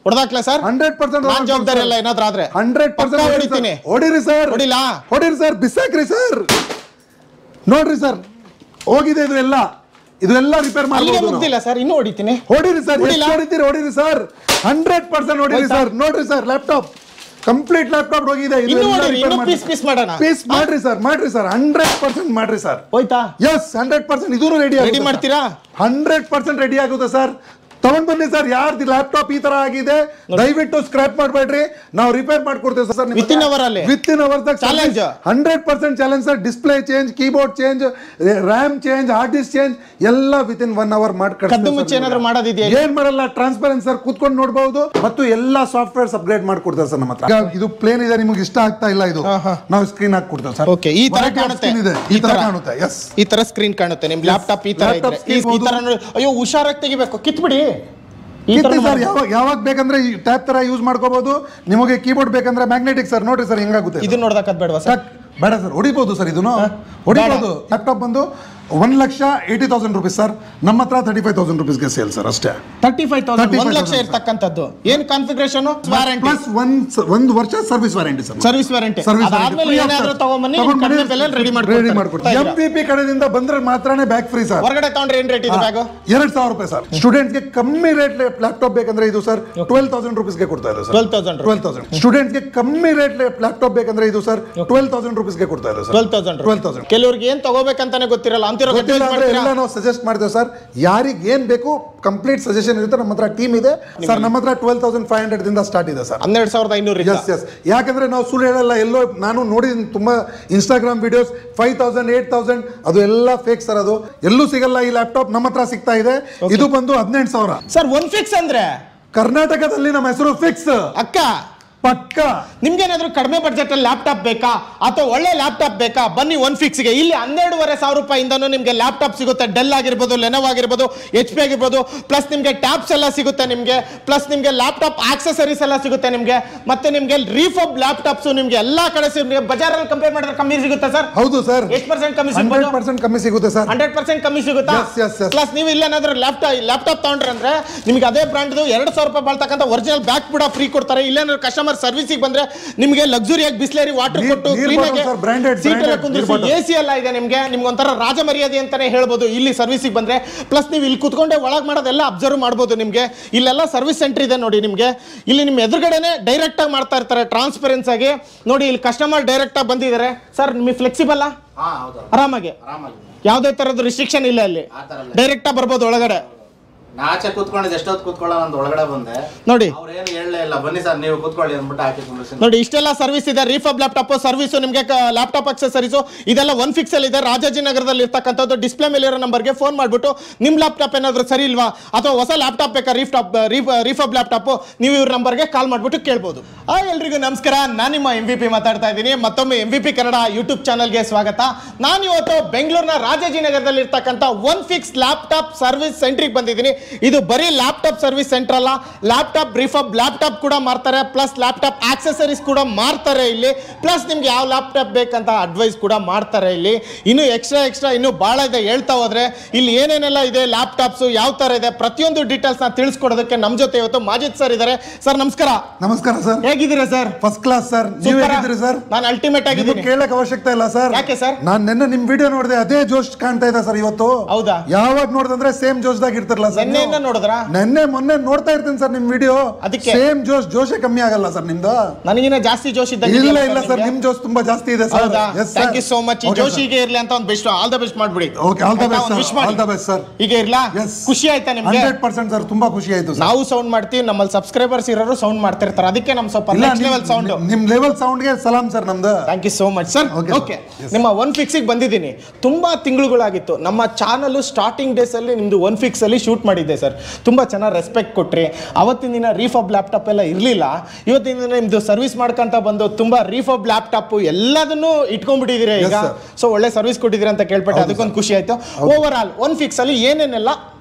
ಹೊಡೆದಾಕ್ಲ sir hundred percent ನಾನ್ ಜವಾಬ್ದಾರಿ ಎಲ್ಲ ಏನಾದ್ರೂ ಆದ್ರೆ ಹಂಡ್ರೆಡ್ ಪಕ್ಕ ಹೊಡಿತೀನಿ ಹೊಡಿರಿ ಸರ್ ಹೊಡಿಲಾ? ಹೊಡಿರಿ ಸರ್ ಬಿಸಾಕ್ರಿ ಸರ್ ನೋಡ್ರಿ ಸರ್ ಹೋಗಿದೆ ಇದು ಎಲ್ಲ ಇದು ಎಲ್ಲ ರಿಪೇರ್ ಅಲ್ಲಿಗೆ ಮಾಡ್ಬೋದು ನಾವು. ಮುಗ್ದಿಲ್ಲ ಸರ್ ಇನ್ನೂ ಹೊಡಿತೀನಿ ಹೊಡಿರಿ ಸರ್ ಹೊಡಿಲಾ? ಎಷ್ಟು ಹೊಡಿತೀರಿ ಹೊಡಿರಿ ಸರ್ ಹಂಡ್ರೆಡ್ ಪರ್ಸೆಂಟ್ ಹೊಡಿರಿ ಹೋಯ್ತಾ? ಸರ್ ನೋಡ್ರಿ ಸರ್ ಲ್ಯಾಪ್ಟಾಪ್ ಕಂಪ್ಲೀಟ್ ಲ್ಯಾಪ್ಟಾಪ್ ಹೋಗಿದೆ ಇನ್ನೂ ಹೊಡೀರಿ, ಇನ್ನೂ piece piece ಮಾಡೋಣ. ಪೀಸ್ ಮಾಡ್ರಿ ಸರ್ ಮಾಡ್ರಿ ಸರ್ ಹಂಡ್ರೆಡ್ ಪರ್ಸೆಂಟ್ ಮಾಡ್ರಿ ಸರ್ ಹೋಯ್ತಾ ಎಸ್ ಹಂಡ್ರೆಡ್ ಪರ್ಸೆಂಟ್ ಇದೂ ರೆಡಿ ರೆಡಿ ಮಾಡ್ತೀರಾ ಹಂಡ್ರೆಡ್ ಪರ್ಸೆಂಟ್ ರೆಡಿ ಆಗುತ್ತೆ ಸರ್ ತಗೊಂಡ್ ಬನ್ನಿ ಸರ್ ಯಾರ್ದು ಲ್ಯಾಪ್ಟಾಪ್ ಈ ತರ ಆಗಿದೆ ದಯವಿಟ್ಟು ಸ್ಕ್ರಾಪ್ ಮಾಡಬೇಡ್ರಿ ನಾವು ರಿಪೇರ್ ಮಾಡ್ಕೊಡ್ತೇವೆ ಸರ್ Within hour ಅಲ್ಲಿ? Within hour Challenge. Hundred percent challenge sir display change keyboard change RAM change hard disk change ಎಲ್ಲ ವಿತ್ ಇನ್ ಒನ್ ಅವರ್ ಕದ್ದು ಮುಚ್ಚಿ ಏನಾದ್ರು ಮಾಡೋದಿದೆಯಾ ಏನ್ ಮಾಡಲ್ಲ ಟ್ರಾನ್ಸ್ಪರೆನ್ಸ್ ಸರ್ ಕೂತ್ಕೊಂಡು ನೋಡಬಹುದು ಮತ್ತು ಎಲ್ಲಾ ಸಾಫ್ಟ್ವೇರ್ಸ್ ಅಪ್ಗ್ರೇಡ್ ಮಾಡ್ಕೊಡ್ತಾರೆ ಸರ್ ನಮ್ಮ ಹತ್ರ ಈಗ ಇದು ಪ್ಲೇನ್ ಇದೆ ನಿಮಗೆ ಇಷ್ಟ ಆಗ್ತಾ ಇಲ್ಲ ಇದು ನಾವು ಸ್ಕ್ರೀನ್ ಹಾಕಿ ಕೊಡ್ತೇವೆ ಸರ್ Okay, ಈ ತರ Variety of ಕಾಣುತ್ತೆ. screen ಇದೆ ಈ ಈ ತರ ತರ. ಕಾಣುತ್ತೆ ಎಸ್ ಈ ತರ ಸ್ಕ್ರೀನ್ ಕಾಣುತ್ತೆ ನಿಮ್ ಲ್ಯಾಪ್ಟಾಪ್ ಈ ತರ Laptop ಇದ್ರೆ screen ಈ- ಈ ತರ ನೋಡಿ ಅಯ್ಯೋ ಹುಷಾರಾಗಿ ತೆಗಿಬೇಕು ಕಿತ್ಬಿಡಿ ಈ ತರ ಕಿತ್ತಿ ಸರ್ ಮಾಡಿ. ಯಾವಾಗ ಯಾವಾಗ ಬೇಕಂದ್ರೆ ಈ ಟ್ಯಾಬ್ ತರ ಯೂಸ್ ಮಾಡ್ಕೋಬಹುದು ನಿಮಗೆ ಕೀಬೋರ್ಡ್ ಬೇಕಂದ್ರೆ ಮ್ಯಾಗ್ನೆಟಿಕ್ ಸರ್ ನೋಡ್ರಿ ಸರ್ ಹೆಂಗಾಗುತ್ತೆ ಇದನ್ನ ನೋಡ್ದಕ್ಕದ್ ಬೇಡವಾ ಸರ್ ಟಕ್. ಬೇಡ ಸರ್ ಹೊಡಿಬಹುದು ಸರ್ ಇದನ್ನು ಹೊಡಿಬಹುದು ಲ್ಯಾಪ್ಟಾಪ್ ಬಂದು one lakh eighty thousand rupees sir ನಮ್ಮ ಹತ್ರ ತರ್ಟಿ ಫೈವ್ ತೌಸಂಡ್ ರುಪೀಸ್ಗೆ ಸೇಲ್ ಸರ್ ಅಷ್ಟೇ ತರ್ಟಿ ಫೈವ್ ತೌಸಂಡ್ 35,000 ಒಂದ್ ಲಕ್ಷ ಇರ್ತಕ್ಕಂಥದ್ದು ಏನ್ ಕಾನ್ಫಿಗರೇಷನ್ ವಾರಂಟಿ ಪ್ಲಸ್ ಒಂದ್ ಒಂದು ವರ್ಷ service warranty sir service warranty ಅದಾದ್ಮೇಲೆ ಏನಾದ್ರೂ ತಗೊಂಬನ್ನಿ ರೆಡಿ ರೆಡಿ ಮಾಡ್ಕೊಡ್ತಾರೆ ಮಾಡ್ಕೊಡ್ತೀವಿ ಎಂ ಪಿ ಪಿ ಕಡೆಯಿಂದ ಬಂದ್ರೆ ಮಾತ್ರನೇ ಬ್ಯಾಕ್ ಫ್ರೀ ಸರ್ ಹೊರಗಡೆ ತಗೊಂಡ್ರೆ ಏನ್ ರೇಟ್ ಇದೆ ಬ್ಯಾಗು ಎರಡ್ ಸಾವಿರ ರೂಪಾಯಿ ಸರ್ ಸ್ಟೂಡೆಂಟ್ಸ್ಗೆ ಕಮ್ಮಿ ರೇಟ್ ಲ್ಯಾಪ್ಟಾಪ್ ಬೇಕಂದ್ರೆ ಇದು ಸರ್ ಟ್ವೆಲ್ ತೌಸಂಡ್ ರುಪೀಸ್ಗೆ ಕೊಡ್ತಾ ಇದೆ sir twelve thousand twelve thousand ಸ್ಟೂಡೆಂಟ್ಸ್ಗೆ ಕಮ್ಮಿ ರೇಟ್ ಲ್ಯಾಪ್ಟಾಪ್ ಬೇಕಂದ್ರೆ ಇದು ಸರ್ ಟ್ವೆಲ್ ತೌಸಂಡ್ ರುಪೀಸ್ಗೆ ಕೊಡ್ತಾ ಇದೆ sir twelve thousand twelve thousand ಕೆಲವ್ರಿಗೆ ಏನ್ ತಗೋಬೇಕಂತಾನೆ ಗೊತ್ತಿರಲ್ಲ ಅಂತಿರೋ ಗೊತ್ತಿಲ್ಲ ಅಂದ್ರೆ ಎಲ್ಲ ನಾವು ಸಜೆಸ್ಟ್ ಮಾಡ್ತೇವೆ ಸರ್ ಯಾರಿಗೆ ಏನ್ ಬೇಕು ಕಂಪ್ಲೀಟ್ ಸಜೆಷನ್ ಇರುತ್ತೆ ನಮ್ಮ ಹತ್ರ ಟೀಮ್ ಇದೆ ಸರ್ ನಮ್ಮ ಹತ್ರ ಟ್ವೆಲ್ ತೌಸಂಡ್ ಫೈವ್ ಹಂಡ್ರೆಡ್ ದಿಂದ ಸ್ಟಾರ್ಟ್ ಇದೆ ಸರ್ ಹನ್ನೆರಡು ಸಾವಿರದ ಐನೂರು ಎಸ್ ಎಸ್ ಯಾಕಂದ್ರೆ ನಾವು ಸುಳ್ಳು ಹೇಳಲ್ಲ ಎಲ್ಲೋ ನಾನು ನೋಡಿದ್ದೀನಿ ತುಂಬಾ Instagram videos five thousand eight thousand ಅದು ಎಲ್ಲ ಫೇಕ್ ಸರ್ ಅದು ಎಲ್ಲೂ ಸಿಗಲ್ಲ ಈ ಲ್ಯಾಪ್ಟಾಪ್ ನಮ್ಮ ಹತ್ರ ಸಿಗ್ತಾ ಇದೆ ಇದು ಬಂದು ಹದಿನೆಂಟು ಸಾವಿರ ಸರ್ ಒನ್ ಫಿಕ್ಸ್ ಅಂದ್ರೆ ಕರ್ನಾಟಕದಲ್ಲಿ ನಮ್ಮ ಹೆಸರು ಫಿಕ್ಸ್ ಅಕ್ಕ ಪಕ್ಕ ನಿಮ್ಗೇನಾದ್ರೂ ಕಡಿಮೆ ಬಡ್ಜೆಟ್ ಅಲ್ಲಿ ಲ್ಯಾಪ್ಟಾಪ್ ಬೇಕಾ ಅಥವಾ ಒಳ್ಳೆ ಲ್ಯಾಪ್ಟಾಪ್ ಬೇಕಾ ಬನ್ನಿ ಒನ್ ಫಿಕ್ಸ್ಗೆ ಇಲ್ಲಿ ಹನ್ನೆರಡುವರೆ ಸಾವಿರ ರೂಪಾಯಿಂದನೂ ನಿಮಗೆ ಲ್ಯಾಪ್ಟಾಪ್ ಸಿಗುತ್ತೆ ಡೆಲ್ ಆಗಿರ್ಬೋದು ಲೆನೋವ್ ಆಗಿರ್ಬೋದು ಎಚ್ ಪಿ ಆಗಿರ್ಬೋದು ಪ್ಲಸ್ ನಿಮಗೆ ಟ್ಯಾಬ್ಸ್ ಎಲ್ಲ ಸಿಗುತ್ತೆ ನಿಮಗೆ ಪ್ಲಸ್ ನಿಮಗೆ ಲ್ಯಾಪ್ಟಾಪ್ ಆಕ್ಸೆಸರೀಸ್ ಎಲ್ಲ ಸಿಗುತ್ತೆ ನಿಮಗೆ ಮತ್ತೆ ನಿಮಗೆ ರೀಫಬ್ ಲ್ಯಾಪ್ಟಾಪ್ಸ್ ನಿಮಗೆ ಎಲ್ಲಾ ಕಡೆ ನಿಮಗೆ ಬಜಾರಲ್ಲಿ ಕಂಪೇರ್ ಮಾಡಿದ್ರೆ ಕಮ್ಮಿ ಸಿಗುತ್ತೆ ಸರ್ ಹೌದು ಸರ್ ಎಷ್ಟು ಪರ್ಸೆಂಟ್ ಕಮ್ಮಿ ಹಂಡ್ರೆಡ್ ಸಿಗ್ಬೋದು ಪರ್ಸೆಂಟ್ ಕಮ್ಮಿ ಸಿಗುತ್ತೆ ಸರ್ ಹಂಡ್ರೆಡ್ ಪರ್ಸೆಂಟ್ ಕಮ್ಮಿ ಸಿಗುತ್ತಾ Yes, yes, yes. ಪ್ಲಸ್ ನೀವು ಇಲ್ಲೇನಾದ್ರೂ ಲ್ಯಾಪ್ಟಾಪ್ ಲ್ಯಾಪ್ಟಾಪ್ ತಗೊಂಡ್ರೆ ಅಂದ್ರೆ ನಿಮ್ಗೆ ಅದೇ ಬ್ರಾಂಡ್ ಎರಡು ಸಾವಿರ ರೂಪಾಯಿ ಬಾಳ್ತಕ್ಕಂಥ ಒರಿಜಿನಲ್ ಬ್ಯಾಕ್ ಕೂಡ ಫ್ರೀ ಕೊಡ್ತಾರೆ ಇಲ್ಲೇನಾದ್ರು ಕಸ್ಟಮರ್ ಸರ್ವಿಸಿಗೆ ಬಂದ್ರೆ ನಿಮಗೆ ಲಕ್ಸುರಿಯಾಗಿ ಬಿಸ್ಲೇರಿ ವಾಟರ್ ನೀರ್- ಕೊಟ್ಟು ನೀರ್ clean bottle sir, branded, seat ಎಲ್ಲ branded ಕುಂದಿರಿಸಿ ನೀರ್ bottle. ಎ ಸಿ ಎಲ್ಲ ಇದೆ ನಿಮಗೆ ನಿಮ್ಗೆ ಒಂಥರ ರಾಜ ಮರ್ಯಾದೆ ಅಂತಾನೆ ಹೇಳ್ಬೋದು ಇಲ್ಲಿ ಸರ್ವಿಸಿಗೆ ಬಂದ್ರೆ ಪ್ಲಸ್ ನೀವು ಇಲ್ಲಿ ಕುತ್ಕೊಂಡೆ ಒಳಗೆ ಮಾಡೋದೆಲ್ಲ ಅಬ್ಸರ್ವ್ ಮಾಡ್ಬೋದು ನಿಮಗೆ ಇಲ್ಲೆಲ್ಲ ಸರ್ವಿಸ್ ಸೆಂಟರ್ ಇದೆ ನೋಡಿ ನಿಮಗೆ ಇಲ್ಲಿ ನಿಮ್ಮ ಎದುರುಗಡೆನೆ ಡೈರೆಕ್ಟ್ ಆಗಿ ಮಾಡ್ತಾ ಇರ್ತಾರೆ ಟ್ರಾನ್ಸ್ಪರೆನ್ಸ್ ಆಗಿ ನೋಡಿ ಇಲ್ಲಿ ಕಸ್ಟಮರ್ ಡೈರೆಕ್ಟ್ ಆಗಿ ಬಂದಿದ್ದಾರೆ ಸರ್ ನಿಮಗೆ ಫ್ಲೆಕ್ಸಿಬಲ್ ಹಾ ಹೌದು ಆರಾಮಾಗಿ ಆರಾಮಾಗಿ ಯಾವುದೇ ತರದ ರಿಸ್ಟ್ರಿಕ್ಷನ್ ಇಲ್ಲ ಅಲ್ಲಿ ಆ ಥರ ಇಲ್ಲ. ಡೈರೆಕ್ಟ್ ಆಗಿ ಬರ್ಬೋದು ಒಳಗಡೆ ನಾಚೆ ಕೂತ್ಕೊಂಡಿದ್ದು ಎಷ್ಟೊತ್ತು ಕೂತ್ಕೊಳ್ಳೋ ಅಂತ ಒಳಗಡೆ ಬಂದೆ ನೋಡಿ ಅವ್ರೇನು ಹೇಳಲೇ ಇಲ್ಲ ಬನ್ನಿ ಸರ್ ನೀವು ಕೂತ್ಕೊಳ್ಳಿ ಅಂದ್ಬಿಟ್ಟು ಹಾಕಿ ಕುಂಡ್ರಿಸಿ ನೋಡಿ ಇಷ್ಟೆಲ್ಲ ಸರ್ವಿಸ್ ಇದೆ ರೀಫಬ್ ಲ್ಯಾಪ್ಟಾಪ್ ಸರ್ವಿಸ್ ನಿಮಗೆ ಲ್ಯಾಪ್ಟಾಪ್ ಅಕ್ಸೆಸರೀಸು ಇದೆಲ್ಲ ಒನ್ ಫಿಕ್ಸ್ ಅಲ್ಲಿ ಇದೆ ರಾಜಾಜಿನಗರದಲ್ಲಿ ಇರ್ತಕ್ಕಂಥದ್ದು ಡಿಸ್ಪ್ಲೇ ಮೇಲೆ ಇರೋ ನಂಬರ್ಗೆ ಫೋನ್ ಮಾಡಿಬಿಟ್ಟು ನಿಮ್ಮ ಲ್ಯಾಪ್ಟಾಪ್ ಏನಾದರೂ ಸರಿ ಇಲ್ವಾ ಅಥವಾ ಹೊಸ ಲ್ಯಾಪ್ಟಾಪ್ ಬೇಕಾ ರೀಫ್ಟಾಪ್ ರೀಫಬ್ ಲ್ಯಾಪ್ಟಾಪ್ ನೀವು ಇವ್ರ ನಂಬರ್ಗೆ ಕಾಲ್ ಮಾಡಿಬಿಟ್ಟು ಕೇಳ್ಬೋದು ಆ ಎಲ್ರಿಗೂ ನಮಸ್ಕಾರ ನಾನು ನಿಮ್ಮ ಎಂ ವಿ ಪಿ ಮಾತಾಡ್ತಾ ಇದ್ದೀನಿ ಮತ್ತೊಮ್ಮೆ M V P Kannada YouTube ಚಾನಲ್ಗೆ ಸ್ವಾಗತ ನಾನು ಇವತ್ತು ಬೆಂಗಳೂರಿನ ರಾಜಾಜಿನಗರದಲ್ಲಿ ಇರ್ತಕ್ಕಂಥ ಒನ್ ಫಿಕ್ಸ್ ಲ್ಯಾಪ್ಟಾಪ್ ಸರ್ವಿಸ್ ಸೆಂಟ್ರಿಗೆ ಬಂದಿದ್ದೀನಿ ಇದು ಬರೀ ಲ್ಯಾಪ್ಟಾಪ್ ಸರ್ವಿಸ್ ಸೆಂಟರ್ ಅಲ್ಲ ಲ್ಯಾಪ್ಟಾಪ್ ರಿಫಬ್ ಲ್ಯಾಪ್ಟಾಪ್ ಕೂಡ ಮಾರ್ತಾರೆ ಪ್ಲಸ್ ಲ್ಯಾಪ್ಟಾಪ್ ಆಕ್ಸೆಸರೀಸ್ ಕೂಡ ಮಾರ್ತಾರೆ ಇಲ್ಲಿ ಪ್ಲಸ್ ನಿಮ್ಗೆ ಯಾವ ಲ್ಯಾಪ್ಟಾಪ್ ಬೇಕಂತ ಅಡ್ವೈಸ್ ಕೂಡ ಮಾಡ್ತಾರೆ ಇಲ್ಲಿ ಇನ್ನು ಎಕ್ಸ್ಟ್ರಾ ಎಕ್ಸ್ಟ್ರಾ ಇನ್ನೂ ಭಾಳ ಇದೆ ಹೇಳ್ತಾ ಹೋದ್ರೆ ಇಲ್ಲಿ ಏನೇನೆಲ್ಲ ಇದೆ ಲ್ಯಾಪ್ಟಾಪ್ಸು ಯಾವ ಥರ ಇದೆ ಪ್ರತಿಯೊಂದು ಡೀಟೇಲ್ಸ್ನ ತಿಳಿಸ್ಕೊಡೋದಕ್ಕೆ ನಮ್ಮ ಜೊತೆ ಇವತ್ತು ಮಾಜಿದ್ ಸರ್ ಇದ್ದಾರೆ ಸರ್ ನಮಸ್ಕಾರ ನಮಸ್ಕಾರ ಸರ್ ಹೇಗಿದ್ದೀರಾ ಸರ್ ಫಸ್ಟ್ ಕ್ಲಾಸ್ ಸರ್ ನೀವು ಹೇಗಿದ್ದೀರಿ ಸರ್ ನಾನು ಅಲ್ಟಿಮೇಟ್ ನಿಮ್ಗೆ ಆಗಿದ್ದೀನಿ ಕೇಳಕ್ ಅವಶ್ಯಕತೆ ಇಲ್ಲ ಸರ್ ಯಾಕೆ sir? ನಾನ್ ನಿನ್ನೆ ನಿಮ್ ವಿಡಿಯೋ ನೋಡಿದೆ ಅದೇ ಜೋಶ್ ಕಾಣ್ತಾ ಇದೆ ಸರ್ ಇವತ್ತು ಹೌದಾ? ಯಾವಾಗ ನೋಡಿದಂದ್ರೆ ಸೇಮ್ ಜೋಶ್ದಾಗ ಇರ್ತಿರಲ್ಲ ಸರ್ ನೆನ್ನೆಯಿಂದ ನೋಡಿದ್ರಾ ನೆನ್ನೆ ಮೊನ್ನೆ ನೋಡ್ತಾ ಇರ್ತೀನಿ ಸರ್ ನಿಮ್ ವಿಡಿಯೋ ಅದಕ್ಕೆ? ಸೇಮ್ ಜೋಶ್ ಜೋಶೇ ಕಮ್ಮಿ ಆಗಲ್ಲ ಸರ್ ನಿಮ್ದು ನನಗಿನ್ನ ಜಾಸ್ತಿ ಜೋಶ್ ಇದ್ದಂಗೆ ಇಲ್ಲ ಇದೆಯಲ್ಲ ಇಲ್ಲ sir ಸರ್ ನಿಮ್ಗೆ? ನಿಮ್ ಜೋಶ್ ತುಂಬಾ ಜಾಸ್ತಿ ಇದೆ ಸರ್ ಹೌದಾ ಥ್ಯಾಂಕ್ ಯು ಸೋ ಮಚ್ ಈ ಜೋಶಿಗೆ ಇರ್ಲಿ ಅಂತ ಒಂದು ಬೆಸ್ಟ್ ಆಲ್ ದ ಬೆಸ್ಟ್ ಮಾಡ್ಬಿಡಿ okay all the best wish sir all the best sir ಈಗ ಇರ್ಲಾ ಎಸ್ ಖುಷಿ ಆಯ್ತಾ ನಿಮ್ಗೆ ಹಂಡ್ರೆಡ್ ಪರ್ಸೆಂಟ್ ಸರ್ ತುಂಬಾ ಖುಷಿ ಆಯ್ತು ಸರ್ ನಾವು ಸೌಂಡ್ ಮಾಡ್ತೀವಿ ನಮ್ಮಲ್ಲಿ ಸಬ್ಸ್ಕ್ರೈಬರ್ಸ್ ಇರೋರು ಸೌಂಡ್ ಮಾಡ್ತಿರ್ತಾರೆ ಅದಕ್ಕೆ ನಮ್ ಸ್ವಲ್ಪ ಇಲ್ಲ ನೆಕ್ಸ್ಟ್ ಲೆವೆಲ್ ಸೌಂಡ್ ನಿಮ್- ನಿಮ್ ಲೆವೆಲ್ ಸೌಂಡ್ಗೆ ಸಲಾಂ ಸರ್ ನಮ್ದು thank you so much sir Okay, sir. Okay Yes. ನಿಮ್ಮ ಒನ್ ಫಿಕ್ಸಿಗೆ ಬಂದಿದ್ದೀನಿ ತುಂಬಾ ತಿಂಗಳುಗಳಾಗಿತ್ತು ನಮ್ಮ ಚಾನಲ್ ಸ್ಟಾರ್ಟಿಂಗ್ ಡೇಸ್ ಅಲ್ಲಿ ನಿಮ್ದು ಒನ್ ಫಿಕ್ಸ್ ಅಲ್ಲಿ ಶೂಟ್ ಮಾಡಿದ್ದೆ ಸರ್ ತುಂಬಾ ಚೆನ್ನಾಗಿ ರೆಸ್ಪೆಕ್ಟ್ ಕೊಟ್ರಿ ಅವತ್ತಿನ ದಿನ ರೀಫಬ್ ಲ್ಯಾಪ್ಟಾಪ್ ಎಲ್ಲ ಇರಲಿಲ್ಲ ಇವತ್ತಿನ ದಿನ ನಿಮ್ದು ಸರ್ವಿಸ್ ಮಾಡ್ಕೊಂತ ಬಂದು ತುಂಬಾ ರೀಫಬ್ ಲ್ಯಾಪ್ಟಾಪ್ ಎಲ್ಲದನ್ನು ಇಟ್ಕೊಂಡ್ಬಿಟ್ಟಿದ್ದೀರಿ Yes, ಈಗ sir. ಸೊ ಒಳ್ಳೆ ಸರ್ವಿಸ್ ಕೊಟ್ಟಿದ್ದೀರಿ ಅಂತ ಕೇಳ್ಪಟ್ಟೆ ಅದಕ್ಕೊಂದು ಖುಷಿ ಆಯ್ತು ಓವರ್ ಆಲ್ ಒನ್ ಫಿಕ್ಸ್ ಅಲ್ಲಿ ಏನೇನೆಲ್ಲ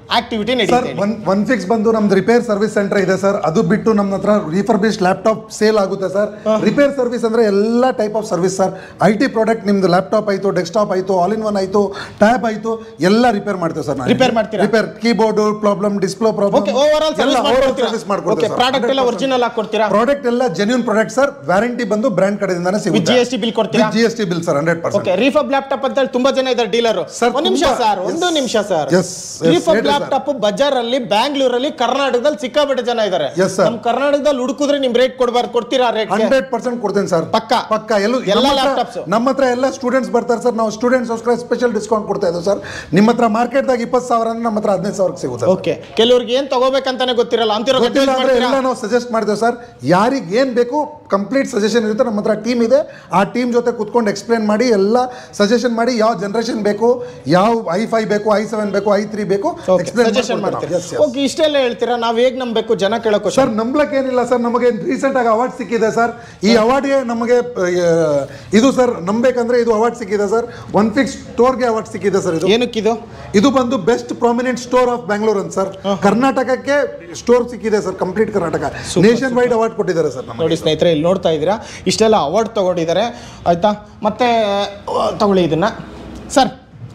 ಆಕ್ಟಿವಿಟಿ ಸರ್ ನಡೀತಾ ಇದೆ ಒನ್ ಒನ್ ಫಿಕ್ಸ್ ಬಂದು ನಮ್ದು ರಿಪೇರ್ ಸರ್ವಿಸ್ ಸೆಂಟರ್ ಇದೆ ಸರ್ ಅದು ಬಿಟ್ಟು ನಮ್ಮ ಹತ್ರ ರಿಫರ್ಬಿಶ್ಡ್ ಲ್ಯಾಪ್ಟಾಪ್ ಸೇಲ್ ಆಗುತ್ತೆ ಸರ್ ರಿಪೇರ್ ಸರ್ವಿಸ್ ಅಂದ್ರೆ ಎಲ್ಲ type of service sir I T product ನಿಮ್ದು ಲ್ಯಾಪ್ಟಾಪ್ ಆಯ್ತು ಡೆಸ್ಕ್ಟಾಪ್ ಆಯ್ತು ಆಲ್ ಇನ್ ಒನ್ ಆಯ್ತು ಟ್ಯಾಬ್ ಆಯ್ತು ಎಲ್ಲ ರಿಪೇರ್ ಮಾಡ್ತೇವೆ ಸರ್ Repair ಮಾಡ್ತೀರಾ? Repair keyboard problem display problem okay over overall service ಮಾಡ್ಕೊಡ್ತೀರಾ ಓಕೆ ಪ್ರಾಡಕ್ಟ್ ಎಲ್ಲ ಒರಿಜಿನಲ್ ಆಗಿ ಕೊಡ್ತೀರಾ ಪ್ರಾಡಕ್ಟ್ ಎಲ್ಲ ಜೆನ್ಯೂನ್ ಪ್ರಾಡಕ್ಟ್ ಸರ್ ವ್ಯಾರಂಟಿ ಬಂದು ಬ್ರ್ಯಾಂಡ್ ಕಡೆಯಿಂದಾನೇ ವಿತ್ ಸಿಗುತ್ತೆ ಜಿ ಎಸ್ ಟಿ ಬಿಲ್ ಕೊಡ್ತೀರಾ G S T bill sir hundred percent okay refurb laptop ಅಂತ ಹೇಳಿ ತುಂಬಾ ಜನ ಇದ್ದಾರೆ ಡೀಲರ್ Sir, ಒಂದ್ ನಿಮಿಷ ತುಂಬಾ- ಸರ್ ಒಂದು Yes. ನಿಮಿಷ ಸರ್ Yes, yes, ರೀಫಬ್ ಹೇಳಿ sir. ಲ್ಯಾಪ್ಟಾಪ್ ಬಜಾರ್ ಅಲ್ಲಿ ಬ್ಯಾಂಗ್ಳೂರಲ್ಲಿ ಕರ್ನಾಟಕದಲ್ಲಿ ಸಿಕ್ಕಾಪಟ್ಟೆ ಜನ ಇದ್ದಾರೆ Yes, sir. ನಮ್ ಕರ್ನಾಟಕದಲ್ಲಿ ಹುಡುಕಿದ್ರೆ ನಿಮ್ ರೇಟ್ ಕೊಡ್ಬಾರ್ದು ಕೊಡ್ತೀರಾ ರೇಟ್ ಹಂಡ್ರೆಡ್ ಪರ್ಸೆಂಟ್ ಕೊಡ್ತೇನೆ ಸರ್ ಪಕ್ಕ? ಪಕ್ಕ ಎಲ್ಲೂ ಎಲ್ಲ ನಮ್ಮ ಹತ್ರ- laptops? ನಮ್ಮ ಹತ್ರ ಎಲ್ಲ ಸ್ಟೂಡೆಂಟ್ಸ್ ಬರ್ತಾರೆ ಸರ್ ನಾವು ಸ್ಟೂಡೆಂಟ್ಸ್ಗೋಸ್ಕರ ಸ್ಪೆಷಲ್ ಡಿಸ್ಕೌಂಟ್ ಕೊಡ್ತಾ ಇದ್ದೀವಿ ಸರ್ ನಿಮ್ಮ ಹತ್ರ ಮಾರ್ಕೆಟ್ದಾಗ ಇಪ್ಪತ್ತು ಸಾವಿರ ಅಂದ್ರೆ ನಮ್ಮ ಹತ್ರ ಹದಿನೈದು ಸಾವಿರಕ್ಕೆ ಸಿಗುತ್ತೆ sir. ಓಕೆ ಕೆಲವ್ರಿಗೆ ಏನ್ ತಗೋಬೇಕಂತಾನೆ ಗೊತ್ತಿರಲ್ಲ ಅಂತಿರೋ ಗೊತ್ತಿಲ್ಲ ಅಂದ್ರೆ ಎಲ್ಲ ನಾವು ಸಜೆಸ್ಟ್ ಮಾಡ್ತೇವೆ ಸರ್ ಯಾರಿಗೆ ಏನ್ ಬೇಕು ಕಂಪ್ಲೀಟ್ ಸಜೆಷನ್ ಇರುತ್ತೆ ನಮ್ಮ ಹತ್ರ ಟೀಮ್ ಇದೆ ಆ ಟೀಮ್ ಜೊತೆ ಕುತ್ಕೊಂಡು ಎಕ್ಸ್ಪ್ಲೇನ್ ಮಾಡಿ ಎಲ್ಲ ಸಜೆಷನ್ ಮಾಡಿ ಯಾವ ಜನರೇಷನ್ ಬೇಕು ಯಾವ ಐ ಫೈ ಬೇಕು ಐ ಸೆವೆನ್ ಬೇಕು ಐ ತ್ರೀ ಬೇಕು ಸಜೆಷನ್ ಮಾಡ್ತೀರಾ ಓಕೆ ಇಷ್ಟೆಲ್ಲ ಹೇಳ್ತೀರಾ ನಾವ್ ಹೇಗ್ ನಂಬೇಕು ಜನ ಕೇಳೋ ಸರ್ ನಂಬ್ಲಕ್ ಏನಿಲ್ಲ ಸರ್ ನಮಗೆ ರೀಸೆಂಟ್ ಆಗಿ ಅವಾರ್ಡ್ ಸಿಕ್ಕಿದೆ ಸರ್ ಈ ಅವಾರ್ಡ್ಗೆ ನಮಗೆ ಆ, ಇದು ಸರ್ ನಂಬೇಕಂದ್ರೆ ಇದು ಅವಾರ್ಡ್ ಸಿಕ್ಕಿದೆ ಸರ್ ಒನ್ ಫಿಕ್ಸ್ ಸ್ಟೋರ್ಗೆ ಅವಾರ್ಡ್ ಸಿಕ್ಕಿದೆ ಸರ್ ಇದು ಏನಕ್ಕಿದು ಇದು ಬಂದು best prominent store of Bangalore ಅಂತ ಸರ್ ಕರ್ನಾಟಕಕ್ಕೆ ಸ್ಟೋರ್ ಸಿಕ್ಕಿದೆ sir complete Karnataka nationwide award ಕೊಟ್ಟಿದ್ದಾರೆ ಸರ್ ನಮಗೆ ನೋಡಿ ಸ್ನೇಹಿತರೆ ಇಲ್ಲಿ ನೋಡ್ತಾ ಇದ್ದೀರಾ ಇಷ್ಟೆಲ್ಲ ಅವಾರ್ಡ್ ತಗೊಂಡಿದ್ದಾರೆ ಆಯ್ತಾ ಮತ್ತೆ ಆ, ತಗೊಳ್ಳಿ ಇದನ್ನ ಸರ್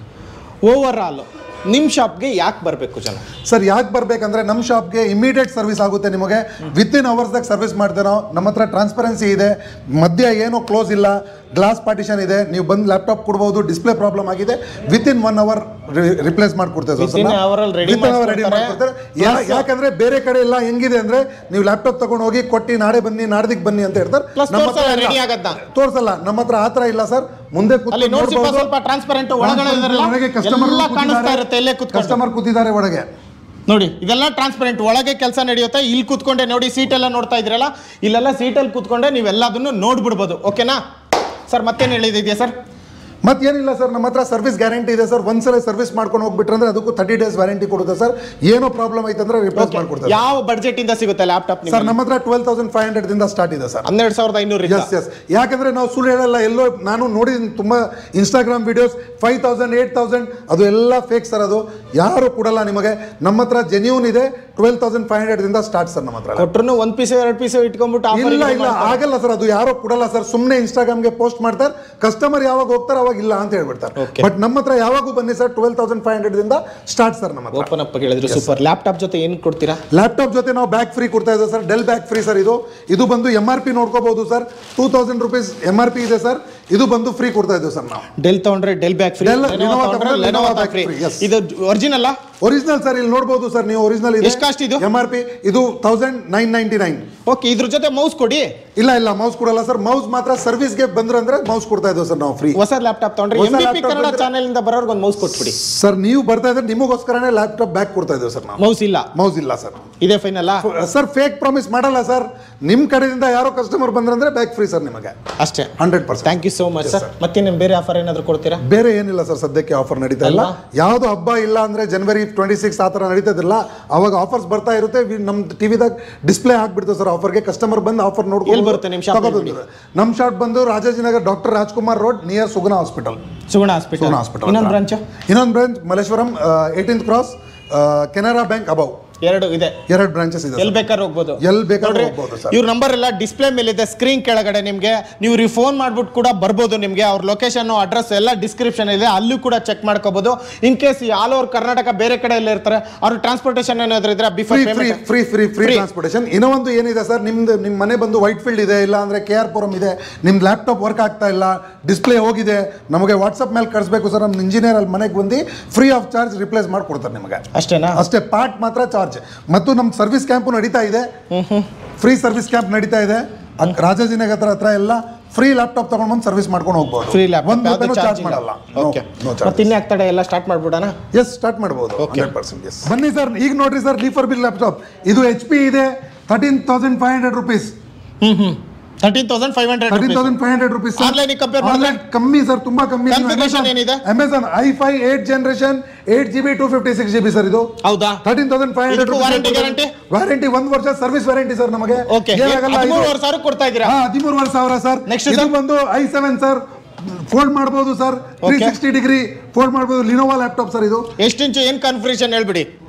ಓವರ್ ಆಲ್ ನಿಮ್ಮ ಶಾಪ್ಗೆ ಯಾಕೆ ಬರಬೇಕು ಜನ ಸರ್ ಯಾಕೆ ಬರ್ಬೇಕಂದ್ರೆ ನಮ್ಮ ಶಾಪ್ಗೆ ಇಮಿಡಿಯೇಟ್ ಸರ್ವಿಸ್ ಆಗುತ್ತೆ ನಿಮಗೆ ವಿತ್ ಇನ್ ಅವರ್ಸ್ದಾಗ ಸರ್ವಿಸ್ ಮಾಡ್ತೇವೆ ನಾವು ನಮ್ಮ ಹತ್ರ ಟ್ರಾನ್ಸ್ಪರೆನ್ಸಿ ಇದೆ ಮಧ್ಯ ಏನೂ ಕ್ಲೋಸ್ ಇಲ್ಲ ಗ್ಲಾಸ್ ಪಾರ್ಟಿಷನ್ ಇದೆ ನೀವು ಬಂದು ಲ್ಯಾಪ್ಟಾಪ್ ಕೊಡ್ಬೋದು ಡಿಸ್ಪ್ಲೇ ಪ್ರಾಬ್ಲಮ್ ಆಗಿದೆ within one hour replace ಮಾಡ್ಕೊಡ್ತೇವೆ Within hour ಅಲ್ಲಿ ready ರೆಡಿ ಮಾಡ್ಕೊಡ್ತಾರೆ. ಮಾಡ್ಕೊಡ್ತಾರೆ ಯಾ- ಯಾಕಂದ್ರೆ ಬೇರೆ ಕಡೆ ಎಲ್ಲ ಹೆಂಗಿದೆ ಅಂದ್ರೆ ನೀವು ಲ್ಯಾಪ್ಟಾಪ್ ತಗೊಂಡು ಹೋಗಿ ಕೊಟ್ಟು ನಾಳೆ ಬನ್ನಿ ನಾಡ್ದಿಗೆ ಬನ್ನಿ ಅಂತ ಹೇಳ್ತಾರೆ Plus ನಮ್ಮ ಹತ್ರ ತೋರ್ಸಲ್ಲ, ಇಲ್ಲ. ready ಆಗತ್ತಾ? ತೋರ್ಸಲ್ಲ ನಮ್ಮ ಹತ್ರ ಆ ಥರ ಇಲ್ಲ ಸರ್ ಮುಂದೆ ಅಲ್ಲಿ ನೋಡಿ ಸ್ವಲ್ಪ ಸ್ವಲ್ಪ ಟ್ರಾನ್ಸ್ಪರೆಂಟ್ ಒಳಗಡೆ ಇದಾರಲ್ಲ, ಎಲ್ಲ ಕಾಣಿಸ್ತಾ ಇರುತ್ತೆ ಇಲ್ಲೇ ಕುತ್ಕೊಂಡು ಕಸ್ಟಮರ್ ಕೂತಿದ್ದಾರೆ ಒಳಗೆ ನೋಡಿ ಇದೆಲ್ಲ ಟ್ರಾನ್ಸ್ಪರೆಂಟ್ ಒಳಗೆ ಕೆಲಸ ನಡೆಯುತ್ತೆ ಇಲ್ಲಿ ಕೂತ್ಕೊಂಡೆ ನೋಡಿ ಸೀಟ್ ಎಲ್ಲ ನೋಡ್ತಾ ಇದ್ರಲ್ಲ ಇಲ್ಲೆಲ್ಲ ಸೀಟಲ್ಲಿ ಕೂತ್ಕೊಂಡೆ ನೀವೆಲ್ಲದನ್ನು ನೋಡ್ಬಿಡ್ಬೋದು ಓಕೆನಾ ಸರ್ ಮತ್ತೇನು ಹೇಳಿದಿದೆಯಾ ಸರ್ ಮತ್ತೇನಿಲ್ಲ ಸರ್ ನಮ್ಮ ಹತ್ರ ಸರ್ವಿಸ್ ಗ್ಯಾರಂಟಿ ಇದೆ ಸರ್ ಒಂದ್ಸಲ ಸರ್ವಿಸ್ ಮಾಡ್ಕೊಂಡು ಹೋಗ್ಬಿಟ್ರೆ ಅಂದ್ರೆ ಅದಕ್ಕೂ ತರ್ಟಿ ಡೇಸ್ ವ್ಯಾರಂಟಿ ಕೊಡುತ್ತೆ ಸರ್ ಏನೋ ಪ್ರಾಬ್ಲಮ್ ಐತೆ ಅಂದ್ರೆ ರಿಪ್ಲೇಸ್ ಮಾಡ್ಕೊಡ್ತಾರೆ ಯಾವ ಬಡ್ಜೆಟ್ ಇಂದ ಸಿಗುತ್ತೆ ಲ್ಯಾಪ್ಟಾಪ್ ಸರ್ ನಮ್ಮ ಹತ್ರ ಟ್ವೆಲ್ ತೌಸಂಡ್ ಫೈವ್ ಹಂಡ್ರೆಡ್ ದಿಂದ ಸ್ಟಾರ್ಟ್ ಇದೆ ಸರ್ ಹನ್ನೆರಡು ಸಾವಿರದ ಐನೂರು ಎಸ್ ಎಸ್ ಯಾಕಂದ್ರೆ ನಾವು ಸುಳ್ಳು ಹೇಳಲ್ಲ ಎಲ್ಲೋ ನಾನು ನೋಡಿದ್ದೀನಿ ತುಂಬಾ Instagram videos five thousand eight thousand ಅದು ಎಲ್ಲ ಫೇಕ್ ಸರ್ ಅದು ಯಾರು ಕೊಡಲ್ಲ ನಿಮಗೆ ನಮ್ಮ ಹತ್ರ ಜೆನ್ಯೂನ್ ಇದೆ ಟ್ವೆಲ್ ತೌಸಂಡ್ ಫೈವ್ ಹಂಡ್ರೆಡ್ ದಿಂದ ಸ್ಟಾರ್ಟ್ ಸರ್ ನಮ್ಮ ಹತ್ರ ಕೊಟ್ರು ಒಂದ್ ಪೀಸ್ ಎರಡು ಪೀಸ್ ಇಟ್ಕೊಂಡ್ಬಿಟ್ಟು offer ಇಲ್ಲ ಇದು ಇಲ್ಲ ಮಾಡ್ತಾರೆ. ಆಗಲ್ಲ ಸರ್ ಅದು ಯಾರೋ ಕೊಡಲ್ಲ ಸರ್ ಸುಮ್ಮನೆ ಇನ್ಸ್ಟಾಗ್ರಾಮ್ಗೆ ಪೋಸ್ಟ್ ಮಾಡ್ತಾರೆ ಕಸ್ಟಮರ್ ಯಾವಾಗ ಹೋಗ್ತಾರೆ ಅವಾಗ ಇಲ್ಲ ಅಂತ ಹೇಳ್ಬಿಡ್ತಾರೆ Okay. ಬಟ್ ನಮ್ಮ ಹತ್ರ ಯಾವಾಗೂ ಬನ್ನಿ sir twelve thousand five hundred ದಿಂದ ಸ್ಟಾರ್ಟ್ ಸರ್ ನಮ್ಮ ಹತ್ರ ಓಪನ್ ಅಪ್ ಹೇಳಿದ್ರು ಸೂಪರ್ ಲ್ಯಾಪ್ಟಾಪ್ ಜೊತೆ ಏನ್ ಕೊಡ್ತೀರಾ ಲ್ಯಾಪ್ಟಾಪ್ ಜೊತೆ ನಾವು ಬ್ಯಾಗ್ ಫ್ರೀ ಕೊಡ್ತಾ ಇದ್ದೀವಿ sir Dell bag free sir ಇದು ಇದು ಬಂದು ಎಮ್ ಆರ್ ಪಿ ನೋಡ್ಕೋಬಹುದು sir two thousand rupees M R P ಇದೆ ಸರ್ ಇದು ಬಂದು ಫ್ರೀ ಕೊಡ್ತಾ ಇದ್ದೀವಿ ಸರ್ ನಾವು ಡೆಲ್ ತಗೊಂಡ್ರೆ Dell back free Dell, Lenovo ತಗೊಂಡ್ರೆ Lenovo Lenovo back free back free, yes. ಇದು ಒರಿಜಿನಲ್ ಒರಿಜಿನಲ್ ಸರ್ ಇಲ್ಲಿ ನೋಡ್ಬೋದು ಸರ್ ನೀವು ಒರಿಜಿನಲ್ ಎಷ್ಟ್ cost ಇದು? ಎಮ್ ಆರ್ ಪಿ ಇದು thousand nine ninety nine okay ಇದ್ರ ಜೊತೆ ಮೌಸ್ ಕೊಡಿ ಇಲ್ಲ ಇಲ್ಲ ಮೌಸ್ ಕೊಡಲ್ಲ ಸರ್ ಮೌಸ್ ಮಾತ್ರ ಸರ್ವಿಸ್ಗೆ ಬಂದ್ರಂದ್ರೆ ಮೌಸ್ ಕೊಡ್ತಾ ಇದ್ದೀವಿ ಸರ್ ನಾವು ಫ್ರೀ ಹೊಸ ಲ್ಯಾಪ್ಟಾಪ್ ತಗೊಂಡ್ರೆ ಹೊಸ M B P laptop Kannada ಬಂದ್ರೆ- ಚಾನೆಲ್ ಇಂದ ಬರೋರ್ಗೆ ಒಂದು ಮೌಸ್ ಕೊಟ್ಬಿಡಿ ಸರ್ ನೀವು ಬರ್ತಾ ಇದ್ರೆ ನಿಮಗೋಸ್ಕರನೇ ಲ್ಯಾಪ್ಟಾಪ್ ಬ್ಯಾಗ್ ಕೊಡ್ತಾ ಇದ್ದೀವಿ ಸರ್ ನಾವು ಮೌಸ್ ಇಲ್ಲ ಮೌಸ್ ಇಲ್ಲ ಸರ್ ಇದೇ ಫೈನಲ್ಲ ಸರ್ ಫೇಕ್ ಪ್ರಾಮಿಸ್ ಮಾಡಲ್ಲ ಸರ್ ನಿಮ್ಮ ಕಡೆಯಿಂದ ಯಾರೋ ಕಸ್ಟಮರ್ ಬಂದ್ರಂದ್ರೆ ಬ್ಯಾಗ್ ಫ್ರೀ ಸರ್ ನಿಮಗೆ ಅಷ್ಟೇ hundred percent thank you so much sir ಮತ್ತೇನು ಬೇರೆ ಆಫರ್ ಏನಾದ್ರು ಕೊಡ್ತೀರಾ ಬೇರೆ ಏನಿಲ್ಲ ಸರ್ ಸದ್ಯಕ್ಕೆ ಆಫರ್ ನಡೀತಾ ಇಲ್ಲ ಅಲ್ವಾ? ಯಾವುದು ಹಬ್ಬ ಇಲ್ಲ ಅಂದ್ರೆ ಜನವರಿ ಟ್ವೆಂಟಿ ಸಿಕ್ಸ್ ಆ ಥರ ನಡೀತದಿಲ್ಲ ಅವಾಗ ಆಫರ್ಸ್ ಬರ್ತಾ ಇರುತ್ತೆ ವಿ- ನಮ್ ಟಿವಿದಾಗ ಡಿಸ್ಪ್ಲೇ ಆಗ್ಬಿಡ್ತದೆ ಸರ್ ಆಫರ್ಗೆ ಕಸ್ಟಮರ್ ಬಂದು ಆಫರ್ ನೋಡ್ಕೊಂಡು ಎಲ್ಲಿ ಬರುತ್ತೆ ನಿಮ್ shop ತಗೋಬೋದು. ನಮ್ ಶಾಪ್ ಬಂದು Rajajinagar doctor Rajkumar road near Suguna hospital Suguna hospital Suguna hospital ಇನ್ನೊಂದು ಬ್ರಾಂಚ್ ಇನ್ನೊಂದು branch Malleshwaram eighteenth cross Canara bank above ಎರಡು ಇದೆ ಎರಡು ಬ್ರಾಂಚಸ್ ಇದೆ ಎಲ್ಲಿ ಬೇಕಾದ್ರೂ ಹೋಗ್ಬೋದು ಎಲ್ಲಿ ಬೇಕಾದ್ರೂ ನೋಡ್ರಿ, ಹೋಗ್ಬೋದು ಸರ್. ಇವ್ರ ನಂಬರ್ ಎಲ್ಲ ಡಿಸ್ಪ್ಲೇ ಮೇಲೆ ಇದೆ ಸ್ಕ್ರೀನ್ ಕೆಳಗಡೆ ನಿಮಗೆ ನೀವು ಫೋನ್ ಮಾಡ್ಬಿಟ್ಟು ಕೂಡ ಬರ್ಬೋದು ನಿಮಗೆ ಅವ್ರ ಲೊಕೇಶನ್ ಅಡ್ರೆಸ್ ಎಲ್ಲ ಡಿಸ್ಕ್ರಿಪ್ಷನ್ ಇದೆ ಅಲ್ಲೂ ಕೂಡ ಚೆಕ್ ಮಾಡ್ಕೋಬಹುದು in case all over Karnataka ಬೇರೆ ಕಡೆ ಎಲ್ಲ ಇರ್ತಾರೆ ಅವ್ರ ಟ್ರಾನ್ಸ್ಪೋರ್ಟೇಷನ್ ಏನಾದ್ರು ಇದ್ರೆ before free free payment free free free Free. Transportation ಇನ್ನೂ ಒಂದು ಏನಿದೆ ಸರ್ ನಿಮ್ದು ನಿಮ್ಮ ಮನೆ ಬಂದು ವೈಟ್ ಫೀಲ್ಡ್ ಇದೆ ಇಲ್ಲ ಅಂದ್ರೆ ಕೆ ಆರ್ ಪುರಂ ಇದೆ ನಿಮ್ಮ ಲ್ಯಾಪ್ಟಾಪ್ ವರ್ಕ್ ಆಗ್ತಾ ಇಲ್ಲ ಡಿಸ್ಪ್ಲೇ ಹೋಗಿದೆ ನಮಗೆ ವಾಟ್ಸಪ್ ಮೇಲೆ ಕಳಿಸ್ಬೇಕು ಸರ್ ನಮ್ಮ ಇಂಜಿನಿಯರ್ ಅಲ್ಲಿ ಮನೆಗೆ ಬಂದು ಫ್ರೀ ಆಫ್ ಚಾರ್ಜ್ ರಿಪ್ಲೇಸ್ ಮಾಡ್ಕೊಡ್ತಾರೆ ನಿಮಗೆ ಅಷ್ಟೇನಾ ಅಷ್ಟೇ ಪಾರ್ಟ್ ಮಾತ್ರ ಚಾರ್ಜ್ ಮತ್ತು ನಮ್ಮ ಸರ್ವಿಸ್ ಕ್ಯಾಂಪು ನಡೀತಾ ಇದೆ ಫ್ರೀ ಸರ್ವಿಸ್ ಕ್ಯಾಂಪ್ ನಡೀತಾ ಇದೆ ಅದ್ ರಾಜಾಜಿನಗರ ಹತ್ರ ಹತ್ರ ಎಲ್ಲ ಫ್ರೀ ಲ್ಯಾಪ್ಟಾಪ್ ತಗೊಂಡು ಬಂದು ಸರ್ವಿಸ್ ಮಾಡ್ಕೊಂಡು ಹೋಗ್ಬೋದು ಫ್ರೀ ಲ್ಯಾಪ್ ಒಂದು ರೂಪಾಯಿನೂ ಚಾರ್ಜ್ ಮಾಡಲ್ಲ ಓಕೆ ನೋ ಮತ್ತೆ ಇನ್ನು ಆಗ್ತಾಡೆ ಎಲ್ಲ ಸ್ಟಾರ್ಟ್ ಮಾಡ್ಬಿಡೋಣ ಎಸ್ ಸ್ಟಾರ್ಟ್ ಮಾಡ್ಬೋದು ಹಂಡ್ರೆಡ್ ಪರ್ಸೆಂಟ್ ಎಸ್ ಬನ್ನಿ ಸರ್ ಈಗ ನೋಡ್ರಿ ಸರ್ ಲೀಫರ್ ಬಿಲ್ ಲ್ಯಾಪ್ಟಾಪ್ ಇದು ಎಚ್ ಪಿ ಇದೆ thirteen thousand five hundred rupees hmm hmm thirteen thousand five thirteen hundred thousand five hundred rupees Online ಗೆ compare ಮಾಡಿದ್ರೆ? ಕಮ್ಮಿ ಸರ್ ತುಂಬಾ ಕಮ್ಮಿ Configuration ಏನಿದೆ? Amazon I five eight generation eight G B two fifty six G B sir ಇದು ಹೌದಾ thirteen thousand five hundred ಇದಕ್ಕೂ warranty guarantee? Warranty ಒಂದು ವರ್ಷ ಸರ್ವಿಸ್ ವ್ಯಾರಂಟಿ ಸರ್ ನಮಗೆ ಓಕೆ ಏನಾಗಲ್ಲ ಇದು- ಹದಿಮೂರುವರೆ ಸಾವಿರ ಕೊಡ್ತಾ ಇದ್ದೀರಾ ಹಾ ಹದಿಮೂರುವರೆ ಸಾವಿರ ಸರ್ Next ಇದು sir? ಬಂದು ಐ ಸೆವೆನ್ ಸರ್ ಫೋಲ್ಡ್ ಮಾಡ್ಬೋದು sir three Okay. Sixty degree fold ಮಾಡ್ಬೋದು ಲಿನೋವಾ ಲ್ಯಾಪ್ಟಾಪ್ ಸರ್ ಇದು ಎಷ್ಟು ಇಂಚು ಏನ್ ಕನ್ಫ್ಯೂಷನ್ ಹೇಳ್ಬಿಡಿ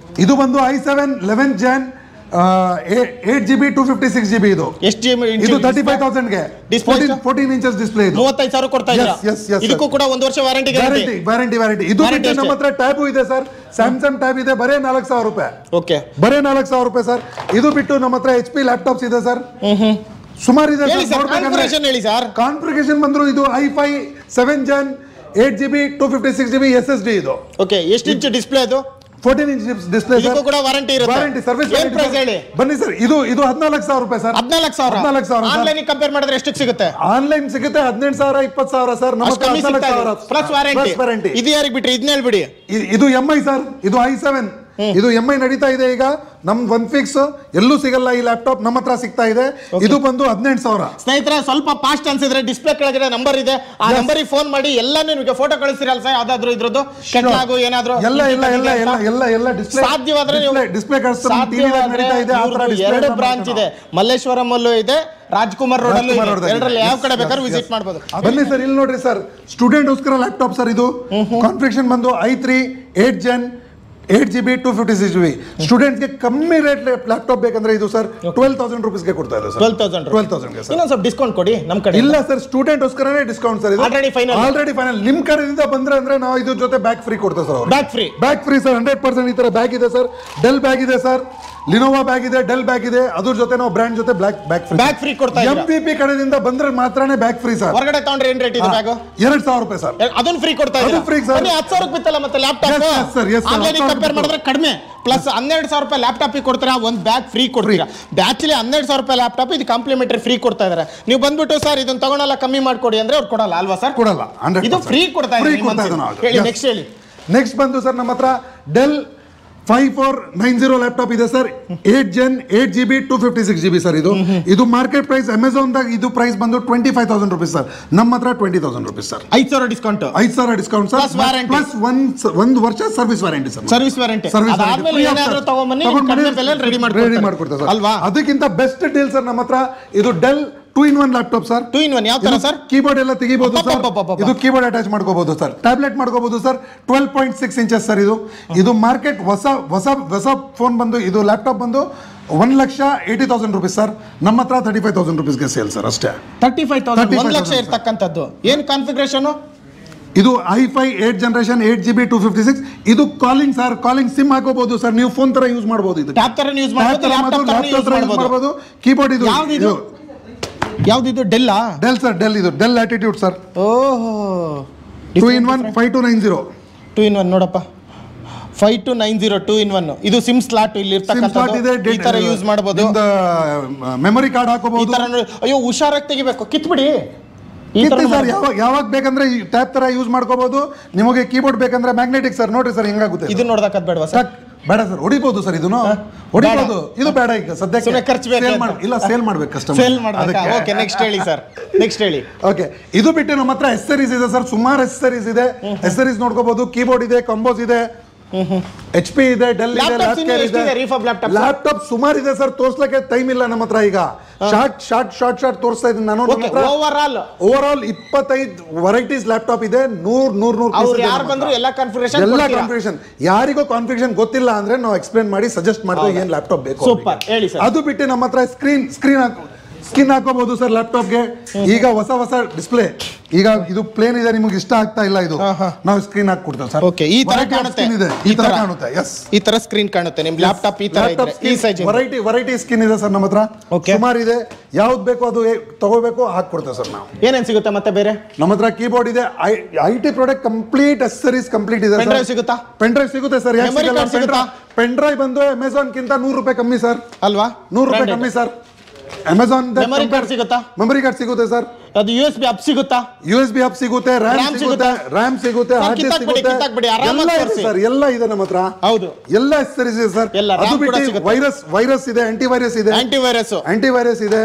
ಇದು ಬಂದು I seven eleven gen eight G B two fifty six G B ಇದು ಎಷ್ಟು ಜಿ ಇದು ತರ್ಟಿ ಫೈವ್ ತೌಸಂಡ್ಗೆ Display ಫೋರ್ಟೀನ್ ಎಷ್ಟು? ಫೋರ್ಟೀನ್ ಇಂಚಸ್ ಡಿಸ್ಪ್ಲೇ ಇದು ಮೂವತ್ತೈದು ಸಾವಿರ ಕೊಡ್ತಾ ಇದ್ದೀರಾ Yes, yes, yes, ಇದಕ್ಕೂ sir. ಕೂಡ ಒಂದು ವರ್ಷ ವಾರಂಟಿ ಗ್ಯಾರಂಟಿ ವ್ಯಾರಂಟಿ ವ್ಯಾರಂಟಿ ಇದು Warranty ಬಿಟ್ಟು ನಮ್ಮ ಹತ್ರ ಟ್ಯಾಬು ಇದೆ ಸರ್ ಸ್ಯಾಮ್ಸಂಗ್ ಟ್ಯಾಬ್ ಇದೆ ಬರೇ ನಾಲ್ಕು ಸಾವಿರ ರೂಪಾಯಿ ಓಕೆ ಬರೇ ನಾಲ್ಕು ಸಾವಿರ ರೂಪಾಯಿ ಸರ್ ಇದು ಬಿಟ್ಟು ನಮ್ಮ ಹತ್ರ ಎಚ್ ಪಿ ಲ್ಯಾಪ್ಟಾಪ್ಸ್ ಇದೆ ಸರ್ ಸುಮಾರು ಇದೆ ಹೇಳಿ ಸರ್ ಕಾನ್ಫಿಗರೇಷನ್ ಹೇಳಿ ಸರ್ ಕಾನ್ಫಿಗರೇಷನ್ ಬಂದ್ರು ಇದು I five seven gen eight G B two fifty six G B S S D ಇದು ಓಕೆ ಎಷ್ಟು ಇಂಚ್ ಡಿಸ್ಪ್ಲೇ ಅದು ಫೋರ್ಟೀನ್ ಇಂಚ್ ಡಿಸ್ಪ್ಲೇ ಇದಕ್ಕೂ ಕೂಡ ವಾರಂಟಿ ಇರುತ್ತೆ ವಾರಂಟಿ ಸರ್ವಿಸ್ ಏನ್ ಪ್ರೈಸ್ ಹೇಳಿ ಬನ್ನಿ ಸರ್ ಇದು ಇದು ಹದಿನಾಲ್ಕು ಸಾವಿರ ರೂಪಾಯಿ ಸರ್ ಹದಿನಾಲ್ಕು ಸಾವಿರ ಹದಿನಾಲ್ಕು ಸಾವಿರ ಸರ್. ಆನ್ಲೈನ್ ಕಂಪೇರ್ ಮಾಡಿದ್ರೆ ಎಷ್ಟಕ್ಕೆ ಸಿಗುತ್ತೆ ಆನ್ಲೈನ್ ಸಿಗುತ್ತೆ ಹದಿನೆಂಟು ಸಾವಿರ ಇಪ್ಪತ್ತು ಸಾವಿರ ಸರ್ ನಮ್ಮ ಅಷ್ಟು ಕಮ್ಮಿ ಸಿಗ್ತಾ ಇದೆ ಪ್ಲಸ್ ವಾರಂಟಿ ವಾರಂಟಿ ಇದು ಯಾರಿಗೆ ಬಿಟ್ರಿ ಇದನ್ನ ಹೇಳ್ಬಿಡಿ ಇದು ಎಂ ಐ ಸರ್ ಇದು ಐ ಸೆವೆನ್ ಇದು ಎಂ ಐ ನಡೀತಾ ಇದೆ ಈಗ ನಮ್ ಒನ್ ಫಿಕ್ಸ್ ಎಲ್ಲೂ ಸಿಗಲ್ಲ ಈ ಲ್ಯಾಪ್ಟಾಪ್ ನಮ್ಮ ಹತ್ರ ಸಿಗ್ತಾ ಇದೆ ಇದು ಬಂದು ಹದಿನೆಂಟು ಸಾವಿರ ಸ್ನೇಹಿತರೆ ಸ್ವಲ್ಪ ಫಾಸ್ಟ್ ಅನ್ಸಿದ್ರೆ ಡಿಸ್ಪ್ಲೇ ಕೆಳಗಡೆ ನಂಬರ್ ಇದೆ ಆ ನಂಬರಿಗೆ ಫೋನ್ ಮಾಡಿ ಎಲ್ಲ ನಿಮಗೆ ಫೋಟೋ ಕಳಿಸ್ತಿರಲ್ಲ ಸರ್ ಯಾವ್ದಾದ್ರು ಇದ್ರದ್ದು ಕೆಟ್ಲಾಗು ಏನಾದ್ರು ಎಲ್ಲ ಎಲ್ಲ ಎಲ್ಲ ಎಲ್ಲ ಎಲ್ಲ ಎಲ್ಲ ಡಿಸ್ಪ್ಲೇ ಸಾಧ್ಯವಾದ್ರೆ ನೀವು ಡಿಸ್ಪ್ಲೇ ಸಾಧ್ಯವಾದ್ರೆ ನಡೀತಾ ಇದೆ ಆ ಥರ ಇವ್ರದ್ದು display ಎರಡು ಎಲ್ಲ ಬ್ರಾಂಚ್ ಮಾಡ್ತೀವಿ ಇದೆ ಮಲ್ಲೇಶ್ವರಂ ಅಲ್ಲೂ ಇದೆ ರಾಜ್ಕುಮಾರ್ ರೋಡ್ ಅಲ್ಲೂ ರಾಜ್ಕುಮಾರ್ ಇದೆ road ಅಲ್ಲಿ ಎರಡರಲ್ಲಿ ಯಾವ Yes, ಕಡೆ yes, ಬೇಕಾದ್ರೂ yes. ವಿಸಿಟ್ ಮಾಡ್ಬೋದು ಬನ್ನಿ ಸರ್ ಇಲ್ಲಿ ನೋಡ್ರಿ ಸರ್ ಸ್ಟೂಡೆಂಟ್ಗೋಸ್ಕರ ಲ್ಯಾಪ್ಟಾಪ್ ಸರ್ ಇದು ಕಾನ್ಫಿಗರೇಷನ್ ಬಂದು I three eight gen eight G B two fifty six G B ಸ್ಟೂಡೆಂಟ್ಸ್ಗೆ ಕಮ್ಮಿ ರೇಟ್ ಲ್ಯಾಪ್ಟಾಪ್ ಬೇಕಂದ್ರೆ ಇದು ಸರ್ ಟ್ವೆಲ್ ತೌಸಂಡ್ ರುಪೀಸ್ಗೆ ಕೊಡ್ತಾ ಇದೆ ಸರ್ ಟ್ವೆಲ್ ತೌಸಂಡ್ ಟ್ವೆಲ್ ತೌಸಂಡ್ಗೆ ಸರ್ ಇನ್ನೊಂದು ಸ್ವಲ್ಪ ಡಿಸ್ಕೌಂಟ್ ಕೊಡಿ ನಮ್ಮ ಕಡೆ ಇಲ್ಲ ಸರ್ ಸ್ಟೂಡೆಂಟ್ಗೋಸ್ಕರನೇ ಡಿಸ್ಕೌಂಟ್ ಸರ್ ಇದು Already final. ಆಲ್ರೆಡಿ ಫೈನಲ್ ನಿಮ್ ಕಡೆಯಿಂದ ಬಂದ್ರೆ ಅಂದ್ರೆ ನಾವು ಇದ್ರ ಜೊತೆ ಬ್ಯಾಗ್ ಫ್ರೀ ಕೊಡ್ತೇವೆ ಸರ್ ಅವ್ರಿಗೆ back free bag free sir hundred percent ಈ ತರ ಬ್ಯಾಗ್ ಇದೆ ಸರ್ ಡೆಲ್ ಬ್ಯಾಗ್ ಇದೆ ಸರ್ ಲಿನೋವಾ ಬ್ಯಾಗ್ ಇದೆ ಡೆಲ್ ಬ್ಯಾಗ್ ಇದೆ ಅದ್ರ ಜೊತೆ ನಾವು ಬ್ರ್ಯಾಂಡ್ ಜೊತೆ black bag free bag free ಕೊಡ್ತಾ ಎಂ ಇದ್ದೀರಾ ಪಿ ಪಿ ಕಡೆಯಿಂದ ಬಂದ್ರೆ ಮಾತ್ರನೇ ಬ್ಯಾಗ್ ಫ್ರೀ ಸರ್ ಹೊರಗಡೆ ತಗೊಂಡ್ರೆ ಏನ್ ರೇಟ್ ಇದೆ ಬ್ಯಾಗು ಎರಡ್ ಸಾವಿರ ರೂಪಾಯಿ ಸರ್ ಅದನ್ನ ಫ್ರೀ ಕೊಡ್ತಾ ಅದು ಇದ್ದೀರಾ free, sir. ಬನ್ನಿ ಹತ್ತು ಸಾವಿರಕ್ಕೆ ಬಿತ್ತಲ್ಲ ಮತ್ತೆ laptop Yes, yes, sir, yes, sir. Online ಹತ್ತು ಸಾವಿರ ಕಂಪೇರ್ ಮಾಡಿದ್ರೆ ಕಡಿಮೆ ಪ್ಲಸ್ ಹನ್ನೆರಡು ಸಾವಿರ ರೂಪಾಯಿ ಲ್ಯಾಪ್ಟಾಪ್ ಕೊಡ್ತೀರಾ ಒಂದು ಬ್ಯಾಗ್ ಫ್ರೀ ಕೊಡ್ತೀರಾ ಬ್ಯಾಚ್ಲಿ ಹನ್ನೆರಡು ಸಾವಿರ ರೂಪಾಯಿ ಲ್ಯಾಪ್ಟಾಪ್ ಇದು ಕಾಂಪ್ಲಿಮೆಂಟರಿ ಫ್ರೀ ಕೊಡ್ತಾ ಇದಾರೆ ನೀವು ಬಂದ್ಬಿಟ್ಟು ಸರ್ ಇದನ್ನ ತಗೊಳಲ್ಲ ಕಮ್ಮಿ ಮಾಡ್ಕೊಡಿ ಅಂದ್ರೆ ಅವ್ರು ಕೊಡಲ್ಲ ಅಲ್ವಾ ಸರ್ ಕೊಡಲ್ಲ ಹಂಡ್ರೆಡ್ ಇದು ಫ್ರೀ ಕೊಡ್ತಾ ಫ್ರೀ ಇದ್ದಾರೆ ಕೊಡ್ತಾ ಇದ್ದಾನೆ ನಾವು. ಹೇಳಿ Yes. ನೆಕ್ಸ್ಟ್ ಹೇಳಿ ನೆಕ್ಸ್ಟ್ ಬಂದು ಸರ್ ನಮ್ಮ ಹತ್ರ Dell five four nine zero laptop ಇದೆ sir eight gen eight G B two fifty six G B sir ಇದು ಇದು ಮಾರ್ಕೆಟ್ ಪ್ರೈಸ್ ಅಮೆಝಾನ್ದಾಗ ಇದು ಪ್ರೈಸ್ ಬಂದು twenty five thousand rupees sir ನಮ್ಮ ಹತ್ರ ಟ್ವೆಂಟಿ ತೌಸಂಡ್ ರುಪೀಸ್ ಸರ್ ಐದು ಸಾವಿರ ಡಿಸ್ಕೌಂಟ್ ಐದು ಸಾವಿರ discount sir Plus warranty. Plus ಒಂದ್ ಒಂದು ವರ್ಷ service warranty sir service warranty service ಅದಾದ್ಮೇಲೆ ಏನಾದ್ರೂ ತಗೊಂಬನ್ನಿ ಕಡಿಮೆ ಬೆಲೆ ರೆಡಿ ರೆಡಿ ಮಾಡ್ಕೊಡ್ತಾರೆ ಮಾಡ್ಕೊಡ್ತಾರೆ ಸರ್ ಅಲ್ವಾ ಅದಕ್ಕಿಂತ ಬೆಸ್ಟ್ ಡೀಲ್ ಸರ್ ನಮ್ಮ ಹತ್ರ ಇದು Dell two in one laptop sir two in one ಯಾವ ತರ ಸರ್ ಕೀಬೋರ್ಡ್ ಎಲ್ಲ ತೆಗಿಬಹುದು ಸರ್ ಅಬ್ಬಬ್ಬಬ್ಬಬ್ಬ. ಇದು ಕೀಬೋರ್ಡ್ ಅಟ್ಯಾಚ್ ಮಾಡ್ಕೋಬಹುದು ಸರ್ ಟ್ಯಾಬ್ಲೆಟ್ ಮಾಡ್ಕೋಬಹುದು sir twelve point six inches sir ಇದು ಇದು ಮಾರ್ಕೆಟ್ ಹೊಸ ಹೊಸ ಹೊಸ ಫೋನ್ ಬಂದು ಇದು ಲ್ಯಾಪ್ಟಾಪ್ ಬಂದು one lakh eighty thousand rupees sir ನಮ್ಮ ಹತ್ರ ತರ್ಟಿ ಫೈವ್ ತೌಸಂಡ್ ರುಪೀಸ್ಗೆ ಸೇಲ್ ಸರ್ ಅಷ್ಟೇ ತರ್ಟಿ ಫೈವ್ ತೌಸಂಡ್ 35,000 ಒಂದು ಲಕ್ಷ ಇರ್ತಕ್ಕಂಥದ್ದು ಏನ್ ಕಾನ್ಫಿಗರೇಷನ್ ಇದು I five eight generation eight G B two fifty six ಇದು ಕಾಲಿಂಗ್ ಸರ್ ಕಾಲಿಂಗ್ ಸಿಮ್ ಹಾಕೋಬಹುದು ಸರ್ ನೀವು ಫೋನ್ ತರ ಯೂಸ್ ಮಾಡಬಹುದು ಇದು ಟ್ಯಾಬ್ ತರ ಯೂಸ್ ಮಾಡ್ಬೋದು ಲ್ಯಾಪ್ಟಾಪ್ ತರ ಯೂಸ್ ಮಾಡ್ಬೋದು ಮಾಡಬಹುದು ಕೀಬೋರ್ಡ್ ಇದು ಯಾವ್ದಿದು? ಯಾವ್ದಿದು ಡೆಲ್ಲಾ ಡೆಲ್ ಸರ್ ಡೆಲ್ ಇದು ಡೆಲ್ ಆಟಿಟ್ಯೂಡ್ ಸರ್ ಓಹೋ two in one five two nine zero two in one ನೋಡಪ್ಪ five two nine zero two in one ಇದು ಸಿಮ್ ಸ್ಲಾಟ್ ಇಲ್ಲಿ ಸಿಮ್ ಸ್ಲಾಟ್ ಇದೆ ಇರ್ತಕ್ಕಂಥದ್ದು ಈ ತರ ಯೂಸ್ ಮಾಡಬಹುದು ಮೆಮೊರಿ ಕಾರ್ಡ್ ಈ ಹಾಕೋಬಹುದು ತರ ನೋಡಿ ಅಯ್ಯೋ ಹುಷಾರಾಗಿ ತೆಗಿಬೇಕು ಕಿತ್ಬಿಡಿ ಈ ತರ ಸರ್ ಯಾವಾಗ ಯಾವಾಗ ಬೇಕಂದ್ರೆ ಈ ಟ್ಯಾಬ್ ತರ ಯೂಸ್ ಮಾಡ್ಕೋಬಹುದು ನಿಮಗೆ ಕೀಬೋರ್ಡ್ ಬೇಕಂದ್ರೆ ಮ್ಯಾಗ್ನೆಟಿಕ್ ಸರ್ ನೋಡ್ರಿ ಸರ್ ಹಿಂಗಾಗುತ್ತೆ ಇದು ನೋಡ್ದಕ್ಕದ್ ಬೇಡವಾ ಸರ್ ಟಕ್. ಬೇಡ ಸರ್ ಹೊಡಿಬಹುದು ಸರ್ ಇದನ್ನು ಹೊಡಿಬಹುದು ಇದು ಬೇಡ ಈಗ ಸದ್ಯಕ್ಕೆ ಸುಮ್ನೆ ಖರ್ಚು ಬೇಕು Sale ಅಂತ. ಮಾಡ್- ಇಲ್ಲ ಸೇಲ್ ಮಾಡ್ಬೇಕು ಕಸ್ಟಮರ್ ಸೇಲ್ ಮಾಡ್ಬೇಕಾ ಓಕೆ ನೆಕ್ಸ್ಟ್ ಹೇಳಿ ಸರ್ ನೆಕ್ಸ್ಟ್ ಹೇಳಿ ಓಕೆ ಇದು ಬಿಟ್ಟು ನಮ್ಮ ಹತ್ರ ಎಸ್ಸರೀಸ್ ಇದೆ ಸರ್ ಸುಮಾರು ಎಸ್ಸರೀಸ್ ಇದೆ ಎಸ್ಸರೀಸ್ ನೋಡ್ಕೋಬಹುದು ಕೀಬೋರ್ಡ್ ಇದೆ ಕಂಬೋಸ್ ಇದೆ ಎಚ್ ಪಿ ಇದೆ ಡೆಲ್ ಇದೆ Laptops ಇನ್ನು ಎಷ್ಟಿದೆ? Refurb laptops? ಲ್ಯಾಪ್ಟಾಪ್ ಸುಮಾರು ಇದೆ ಸರ್ ತೋರ್ಸ್ಲಿಕ್ಕೆ ಟೈಮ್ ಇಲ್ಲ ನಮ್ಮ ಹತ್ರ ಈಗ ಶಾರ್ಟ್ ಶಾರ್ಟ್ ಶಾರ್ಟ್ ಶಾರ್ಟ್ ತೋರಿಸ್ತಾ ಇದ್ದೀನಿ ನಾನು okay over all over all ಇಪ್ಪತ್ತೈದು ವೆರೈಟೀಸ್ ಲ್ಯಾಪ್ಟಾಪ್ ಇದೆ ನೂರ್ ನೂರ್ ನೂರ್ ಅವ್ರು pieces ಇದೆ ಯಾರು ನಮ್ಮ ಬಂದ್ರು ಹತ್ರ. ಎಲ್ಲ ಕನ್ಫಿಗರೇಷನ್ ಎಲ್ಲ ಕಾನ್ಫಿಗರೇಷನ್ ಯಾರಿಗೂ ಕಾನ್ಫಿಗರೇಷನ್ ಗೊತ್ತಿಲ್ಲ ಅಂದ್ರೆ ನಾವು ಎಕ್ಸ್ಪ್ಲೇನ್ ಮಾಡಿ ಸಜೆಸ್ಟ್ ಮಾಡ್ತೀವಿ ಏನ್ ಲ್ಯಾಪ್ಟಾಪ್ ಬೇಕು Super. ಅವ್ರಿಗೆ. ಹೇಳಿ sir. ಅದು ಬಿಟ್ಟು ನಮ್ಮ ಹತ್ರ ಸ್ಕ್ರೀನ್ ಸ್ಕ್ರೀನ್ ಸ್ಕಿನ್ ಹಾಕೋಬಹುದು ಸರ್ ಲ್ಯಾಪ್ಟಾಪ್ಗೆ ಈಗ ಹೊಸ ಹೊಸ ಡಿಸ್ಪ್ಲೇ ಈಗ ಇದು ಪ್ಲೇನ್ ಇದೆ ನಿಮಗೆ ಇಷ್ಟ ಆಗ್ತಾ ಇಲ್ಲ ಇದು ನಾವು ಸ್ಕ್ರೀನ್ ಹಾಕಿ ಕೊಡ್ತೇವೆ ಸರ್ Okay, ಈ ತರ ಕಾಣುತ್ತೆ. ಇದೆ ಈ ಈ ತರ ತರ. ಕಾಣುತ್ತೆ ಎಸ್ ಈ ತರ ಸ್ಕ್ರೀನ್ ಕಾಣುತ್ತೆ ನಿಮ್ ಲ್ಯಾಪ್ಟಾಪ್ ಈ ತರ ಇದ್ರೆ ಈ ಸೈಜ್ ವೆರೈಟಿ ವೆರೈಟಿ ಸ್ಕಿನ್ ಇದೆ ಸರ್ ನಮ್ಮ ಹತ್ರ Okay. ಸುಮಾರು ಇದೆ ಯಾವ್ದು ಬೇಕು ಅದು ಏ- ತಗೋಬೇಕು ಹಾಕೊಡ್ತೇವೆ ಸರ್ ನಾವು ಏನೇನ್ ಸಿಗುತ್ತೆ ಮತ್ತೆ ಬೇರೆ ನಮ್ಮ ಹತ್ರ ಕೀಬೋರ್ಡ್ ಇದೆ I T product complete accessories complete ಇದೆ Pen drive ಸಿಗುತ್ತಾ? ಪೆನ್ ಡ್ರೈವ್ ಸಿಗುತ್ತೆ ಸರ್ Memory card ಸಿಗುತ್ತಾ? ಪೆನ್ ಡ್ರೈವ್ ಬಂದು ಅಮೆಝಾನ್ ಕಿಂತ ನೂರು ರೂಪಾಯಿ ಕಮ್ಮಿ ಸರ್ ಅಲ್ವಾ ನೂರು ರೂಪಾಯಿ ಕಮ್ಮಿ ಸರ್ ಅಮೆಝಾನ್ ಮೆಮೊರಿ ಕಾರ್ಡ್ ಸಿಗುತ್ತಾ ಮೆಮೊರಿ ಕಾರ್ಡ್ ಸಿಗುತ್ತೆ ಸರ್ ಅದು ಯು ಎಸ್ ಬಿ ಅಪ್ ಸಿಗುತ್ತಾ ಯು ಎಸ್ ಬಿ ಹಬ್ ಸಿಗುತ್ತೆ RAM ರ್ಯಾಮ್ ಸಿಗುತ್ತೆ ಸಿಗುತ್ತಾ? ರ್ಯಾಮ್ ಸಿಗುತ್ತೆ ಸರ್, ಹಾರ್ಡ್ ಡಿಸ್ಕ್ ಕಿತ್ತಾಕ್ಬಿಡಿ, ಸಿಗುತ್ತೆ ಕಿತ್ತಾಕ್ಬಿಡಿ, ಆರಾಮಾಗಿ ಎಲ್ಲ ಇದೆ ತೋರ್ಸಿ. ಸರ್ ಎಲ್ಲ ಇದೆ ನಮ್ಮ ಹತ್ರ ಹೌದು ಎಲ್ಲ ಎಸರೀಸ್ ಇದೆ ಸರ್ ಎಲ್ಲ, ಅದು RAM ಕೂಡ ಬಿಟ್ಟು ಸಿಗುತ್ತೆ. ವೈರಸ್ ವೈರಸ್ ಇದೆ ಆಂಟಿ ವೈರಸ್ ಇದೆ ಆಂಟಿ ವೈರಸ್ ಆಂಟಿ ವೈರಸ್ ಇದೆ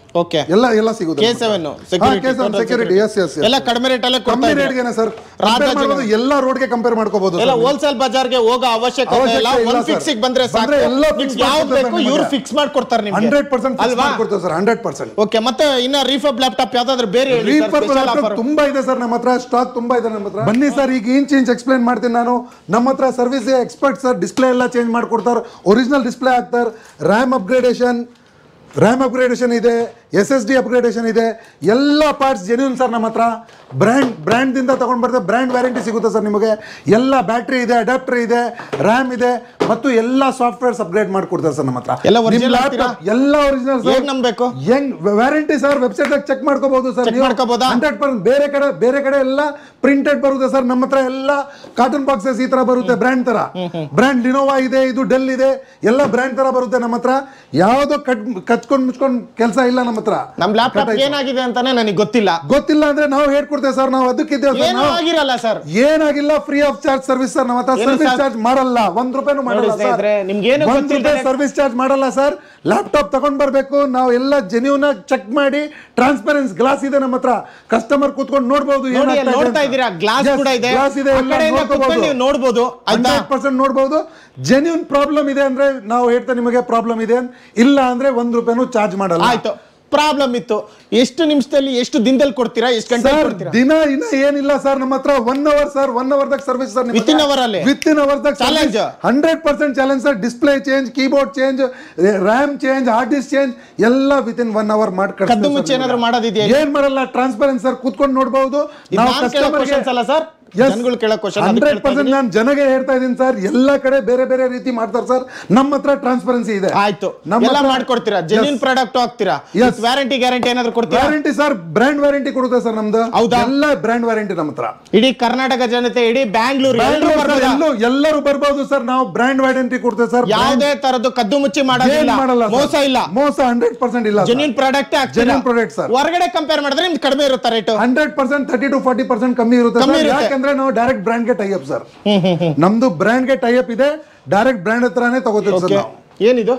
ಓಕೆ ಎಲ್ಲ ಎಲ್ಲ ಸಿಗುತ್ತೆ K seven security yes yes ಎಲ್ಲ ಕಡಿಮೆ ರೇಟಲ್ಲೇ ಕೊಡ್ತಾ ಕಮ್ಮಿ ಇದ್ದೀರಾ? ರೇಟ್ಗೆನೆ ಸರ್ ರಾಜಾಜಿನಗರ. ಮಾಡ್ಬೋದು ಎಲ್ಲ ರೋಡ್ಗೆ ಕಂಪೇರ್ ಮಾಡ್ಕೋಬಹುದು ಎಲ್ಲ ಹೋಲ್ಸೇಲ್ ಬಜಾರ್ಗೆ ಹೋಗೋ ಅವಶ್ಯಕತೆ ಇಲ್ಲ ಅವಶ್ಯಕತೆ ಇಲ್ಲ ಒಂದ್ sir. ಫಿಕ್ಸ್ ಬಂದ್ರೆ ಸಾಕು ಬಂದ್ರೆ ಎಲ್ಲ fix ನಿಮ್ಗೆ ಯಾವ್ದು ಮಾಡ್ಕೊಡ್ತಾರೆ ಬೇಕು ಇವ್ರು ನಿಮ್ಗೆ. ಫಿಕ್ಸ್ ಮಾಡ್ಕೊಡ್ತಾರೆ ನಿಮ್ಗೆ ಹಂಡ್ರೆಡ್ ಪರ್ಸೆಂಟ್ ಅಲ್ವಾ ಮಾಡ್ಕೊಡ್ತೇವೆ ಸರ್ ಹಂಡ್ರೆಡ್ ಪರ್ಸೆಂಟ್ ಓಕೆ ಮತ್ತೆ ಇನ್ನ ರೀಫಬ್ ಲ್ಯಾಪ್ಟಾಪ್ ಯಾವ್ದಾದ್ರು ಬೇರೆ ಹೇಳಿ sir, ರೀಫರ್ special offer. ತುಂಬಾ ಇದೆ ಸರ್ ನಮ್ಮ ಹತ್ರ ಸ್ಟಾಕ್ ತುಂಬಾ ಇದೆ ನಮ್ಮ ಹತ್ರ ಬನ್ನಿ ಸರ್ ಈಗ ಇಂಚ್ ಇಂಚ್ ಎಕ್ಸ್ಪ್ಲೈನ್ ಮಾಡ್ತೀನಿ ನಾನು ನಮ್ಮ ಹತ್ರ ಸರ್ವಿಸ್ ಎಕ್ಸ್ಪರ್ಟ್ ಸರ್ ಡಿಸ್ಪ್ಲೇ ಎಲ್ಲ ಚೇಂಜ್ ಮಾಡ್ಕೊಡ್ತಾರೆ ಒರಿಜಿನಲ್ ಡಿಸ್ಪ್ಲೇ ಹಾಕ್ತಾರೆ ರ್ಯಾಮ್ ಅಪ್ಗ್ರೇಡೇಷನ್ ರ್ಯಾಮ್ ಅಪ್ಗ್ರೇಡೇಷನ್ ಇದೆ ಎಸ್ ಎಸ್ ಡಿ ಅಪ್ಗ್ರೇಡೇಷನ್ ಇದೆ ಎಲ್ಲ ಪಾರ್ಟ್ಸ್ ಜೆನ್ಯೂನ್ ಸರ್ ನಮ್ಮ ಹತ್ರ ಬ್ರ್ಯಾಂಡ್ ಬ್ರ್ಯಾಂಡ್ದಿಂದ ತಗೊಂಡು ಬರ್ತಾರೆ ಬ್ರ್ಯಾಂಡ್ ವ್ಯಾರಂಟಿ ಸಿಗುತ್ತೆ ಸರ್ ನಿಮಗೆ ಎಲ್ಲ ಬ್ಯಾಟ್ರಿ ಇದೆ ಅಡಾಪ್ಟರ್ ಇದೆ ರ್ಯಾಮ್ ಇದೆ ಮತ್ತು ಎಲ್ಲ ಸಾಫ್ಟ್ವೇರ್ಸ್ ಅಪ್ಗ್ರೇಡ್ ಮಾಡ್ಕೊಡ್ತಾರೆ ಸರ್ ನಮ್ಮ ಹತ್ರ ಎಲ್ಲ original ನಿಮ್ ಹಾಕ್ತೀರಾ? laptop ಎಲ್ಲ ಒರಿಜಿನಲ್ ಹೇಗ್ ನಂಬ್ಬೇಕು? ಹೆಂಗ್ ವ್ಯಾರಂಟಿ ಸರ್ ವೆಬ್ಸೈಟ್ ಚೆಕ್ ಮಾಡ್ಕೋಬಹುದು ಸರ್ Check ಮಾಡ್ಕೋಬೋದಾ? ಹಂಡ್ರೆಡ್ ಪರ್ಸೆಂಟ್ ಬೇರೆ ಕಡೆ ಬೇರೆ ಕಡೆ ಎಲ್ಲ ಪ್ರಿಂಟೆಡ್ ಬರುತ್ತೆ ಸರ್ ನಮ್ಮ ಹತ್ರ ಎಲ್ಲ ಕಾರ್ಟೂನ್ ಬಾಕ್ಸಸ್ ಈ ತರ ಬರುತ್ತೆ ಬ್ರ್ಯಾಂಡ್ ತರ ಬ್ರ್ಯಾಂಡ್ ಲಿನೋವಾ ಇದೆ ಇದು ಡೆಲ್ ಇದೆ ಎಲ್ಲ ಬ್ರ್ಯಾಂಡ್ ತರ ಬರುತ್ತೆ ನಮ್ಮ ಹತ್ರ ಯಾವ್ದೋ ಕಟ್ ಕಚ್ಕೊಂಡ್ ಮುಚ್ಕೊಂಡ್ ಕೆಲಸ ಇಲ್ಲ ನಮ್ಮ ಹತ್ರ ನಮ್ ಲ್ಯಾಪ್ಟಾಪ್ ಏನಾಗಿದೆ ಅಂತಾನೆ ನನಗೆ ಗೊತ್ತಿಲ್ಲ ಗೊತ್ತಿಲ್ಲ ಅಂದ್ರೆ ನಾವು ಹೇಳ್ಕೊಡ್ತೇವೆ ಸರ್ ನಾವು ಅದಕ್ಕಿದ್ದೇವೆ ಸರ್ ಏನೂ ನಾವು ಆಗಿರಲ್ಲ ಸರ್ ಏನಾಗಿಲ್ಲ free of charge service sir ನಮ್ಮ ಹತ್ರ ಏನು ಸರ್ವಿಸ್ sir? ಚಾರ್ಜ್ ಮಾಡಲ್ಲ ಒಂದ್ ರೂಪಾಯಿನೂ ಮಾಡಲ್ಲ ನೋಡಿ ಸ್ನೇಹಿತರೆ, ನಿಮ್ಗೇನು ಒಂದ್ ಗೊತ್ತಿಲ್ದೇ- ರೂಪಾಯಿ ಸರ್ವಿಸ್ ಚಾರ್ಜ್ ಮಾಡಲ್ಲ ಸರ್ ಲ್ಯಾಪ್ಟಾಪ್ ತಗೊಂಡ್ ಬರ್ಬೇಕು ನಾವು ಎಲ್ಲ ಜೆನ್ಯೂನ್ ಆಗಿ ಚೆಕ್ ಮಾಡಿ ಟ್ರಾನ್ಸ್ಪರೆನ್ಸ್ ಗ್ಲಾಸ್ ಇದೆ ನಮ್ಮ ಹತ್ರ ಕಸ್ಟಮರ್ ಕೂತ್ಕೊಂಡು ನೋಡ್ಬೋದು ನೋಡಿ ಅಲ್ಲಿ ನೋಡ್ತಾ ಇದ್ದೀರಾ ಗ್ಲಾಸ್ ಕೂಡ ಇದೆ ಗ್ಲಾಸ್ ಇದೆ ಆ ಕಡೆಯಿಂದ ಕುತ್ಕೊಂಡು ನೀವು ನೋಡ್ಬೋದು ಆಯ್ತಾ ಹಂಡ್ರೆಡ್ ಪರ್ಸೆಂಟ್ ನೋಡ್ಬೋದು ಜೆನ್ಯೂನ್ ಪ್ರಾಬ್ಲಮ್ ಇದೆ ಅಂದ್ರೆ ನಾವು ಹೇಳ್ತಾ ನಿಮಗೆ ಪ್ರಾಬ್ಲಮ್ ಇದೆ ಅಂತ. ಇಲ್ಲ ಅಂದ್ರೆ ಒಂದ್ ರೂಪಾಯಿನೂ ಚಾರ್ಜ್ ಮಾಡಲ್ಲ ಆಯ್ತು ಪ್ರಾಬ್ಲಮ್ ಇತ್ತು ಎಷ್ಟು ನಿಮಿಷದಲ್ಲಿ ಎಷ್ಟು ದಿನದಲ್ಲಿ ಕೊಡ್ತೀರಾ ಎಷ್ಟು ಗಂಟೆ ಸರ್ ಕೊಡ್ತೀರಾ ದಿನ ಇನ್ನ ಏನಿಲ್ಲ ಸರ್ ನಮ್ಮ ಹತ್ರ one hour sir one hour ದಾಗ ಸರ್ವಿಸ್ ಸರ್ Within hour ಅಲ್ಲಿ? ವಿತ್ ಇನ್ ಅವರ್ ದಾಗ Challenge. Hundred percent challenge sir display change keyboard change RAM change hard disk change ಎಲ್ಲ ವಿತ್ ಇನ್ ಒನ್ ಅವರ್ ಮಾಡಿ ಕದ್ದು ಮುಚ್ಚಿ ಏನಾದ್ರು ಮಾಡೋದಿದೆಯಾ ಏನ್ ಮಾಡಲ್ಲ ಟ್ರಾನ್ಸ್ಪರೆನ್ಸ್ ಸರ್ ಕೂತ್ಕೊಂಡು ನೋಡಬಹುದು ಇದು ನಾನ್ ಕೇಳೋ questions ಅಲ್ಲ ಸರ್ ಜನಗಳು ಕೇಳೋ ಕ್ವಶನ್ ಹಂಡ್ರೆಡ್ ಪರ್ಸೆಂಟ್ ನಾನು ಜನಗೆ ಹೇಳ್ತಾ ಇದೀನಿ ಸರ್ ಎಲ್ಲ ಕಡೆ ಬೇರೆ ಬೇರೆ ರೀತಿ ಮಾಡ್ತಾರೆ ಸರ್ ನಮ್ಮ ಹತ್ರ ಟ್ರಾನ್ಸ್ಪರೆನ್ಸಿ ಇದೆ ಆಯ್ತು ನಮ್ಮ ಎಲ್ಲ ಹತ್ರ- ಮಾಡ್ಕೊಡ್ತೀರಾ ಜೆನ್ಯೂನ್ ಪ್ರಾಡಕ್ಟ್ ಹಾಕ್ತೀರಾ Yes. ವ್ಯಾರಂಟಿ ಗ್ಯಾರಂಟಿ ಏನಾದ್ರು ಕೊಡ್ತೀರಾ ವ್ಯಾರಂಟಿ ಸರ್ ಬ್ರ್ಯಾಂಡ್ ವ್ಯಾರಂಟಿ ಕೊಡುತ್ತೆ ಸರ್ ನಮ್ದು ಹೌದಾ? ಎಲ್ಲ ಬ್ರ್ಯಾಂಡ್ ವ್ಯಾರಂಟಿ ನಮ್ಮ ಹತ್ರ ಇಡೀ ಕರ್ನಾಟಕ ಜನತೆ ಇಡೀ ಬ್ಯಾಂಗ್ಳೂರ್ ಎಲ್ಲರೂ ಬ್ಯಾಂಗ್ಳೂರ್ ಸರ್, ಬರ್ಬೋದಾ? ಎಲ್ಲೂ ಎಲ್ಲರೂ ಬರ್ಬೋದು ಸರ್ ನಾವು ಬ್ರ್ಯಾಂಡ್ ವ್ಯಾರಂಟಿ ಕೊಡ್ತೇವೆ ಸರ್ ಯಾವುದೇ ತರದ್ದು ಕದ್ದು ಮುಚ್ಚಿ ಮಾಡೋದಿಲ್ಲ ಮಾಡಲ್ಲ sir. ಮೋಸ ಇಲ್ಲ ಮೋಸ ಹಂಡ್ರೆಡ್ ಪರ್ಸೆಂಟ್ ಇಲ್ಲ genuine product Genuine product, sir. ಹೊರಗಡೆ ಕಂಪೇರ್ ಮಾಡಿದ್ರೆ ನಿಮ್ದು ಕಡಿಮೆ ಇರುತ್ತೆ rate hundred percent thirty to forty percent ಕಮ್ಮಿ ಇರುತ್ತೆ ಕಮ್ಮಿ sir. ಇರುತ್ತೆ. ಯಾಕಂದ್ರೆ ನಾವು ಡೈರೆಕ್ಟ್ ಬ್ರ್ಯಾಂಡ್ ಗೆ ಟೈ ಅಪ್ ಸರ್ ನಮ್ದು ಬ್ರ್ಯಾಂಡ್ ಗೆ ಟೈ ಅಪ್ ಇದೆ ಡೈರೆಕ್ಟ್ ಬ್ರ್ಯಾಂಡ್ ಹತ್ರನೇ ತಗೋತೀವಿ ಸರ್ ನಾವು ಏನಿದು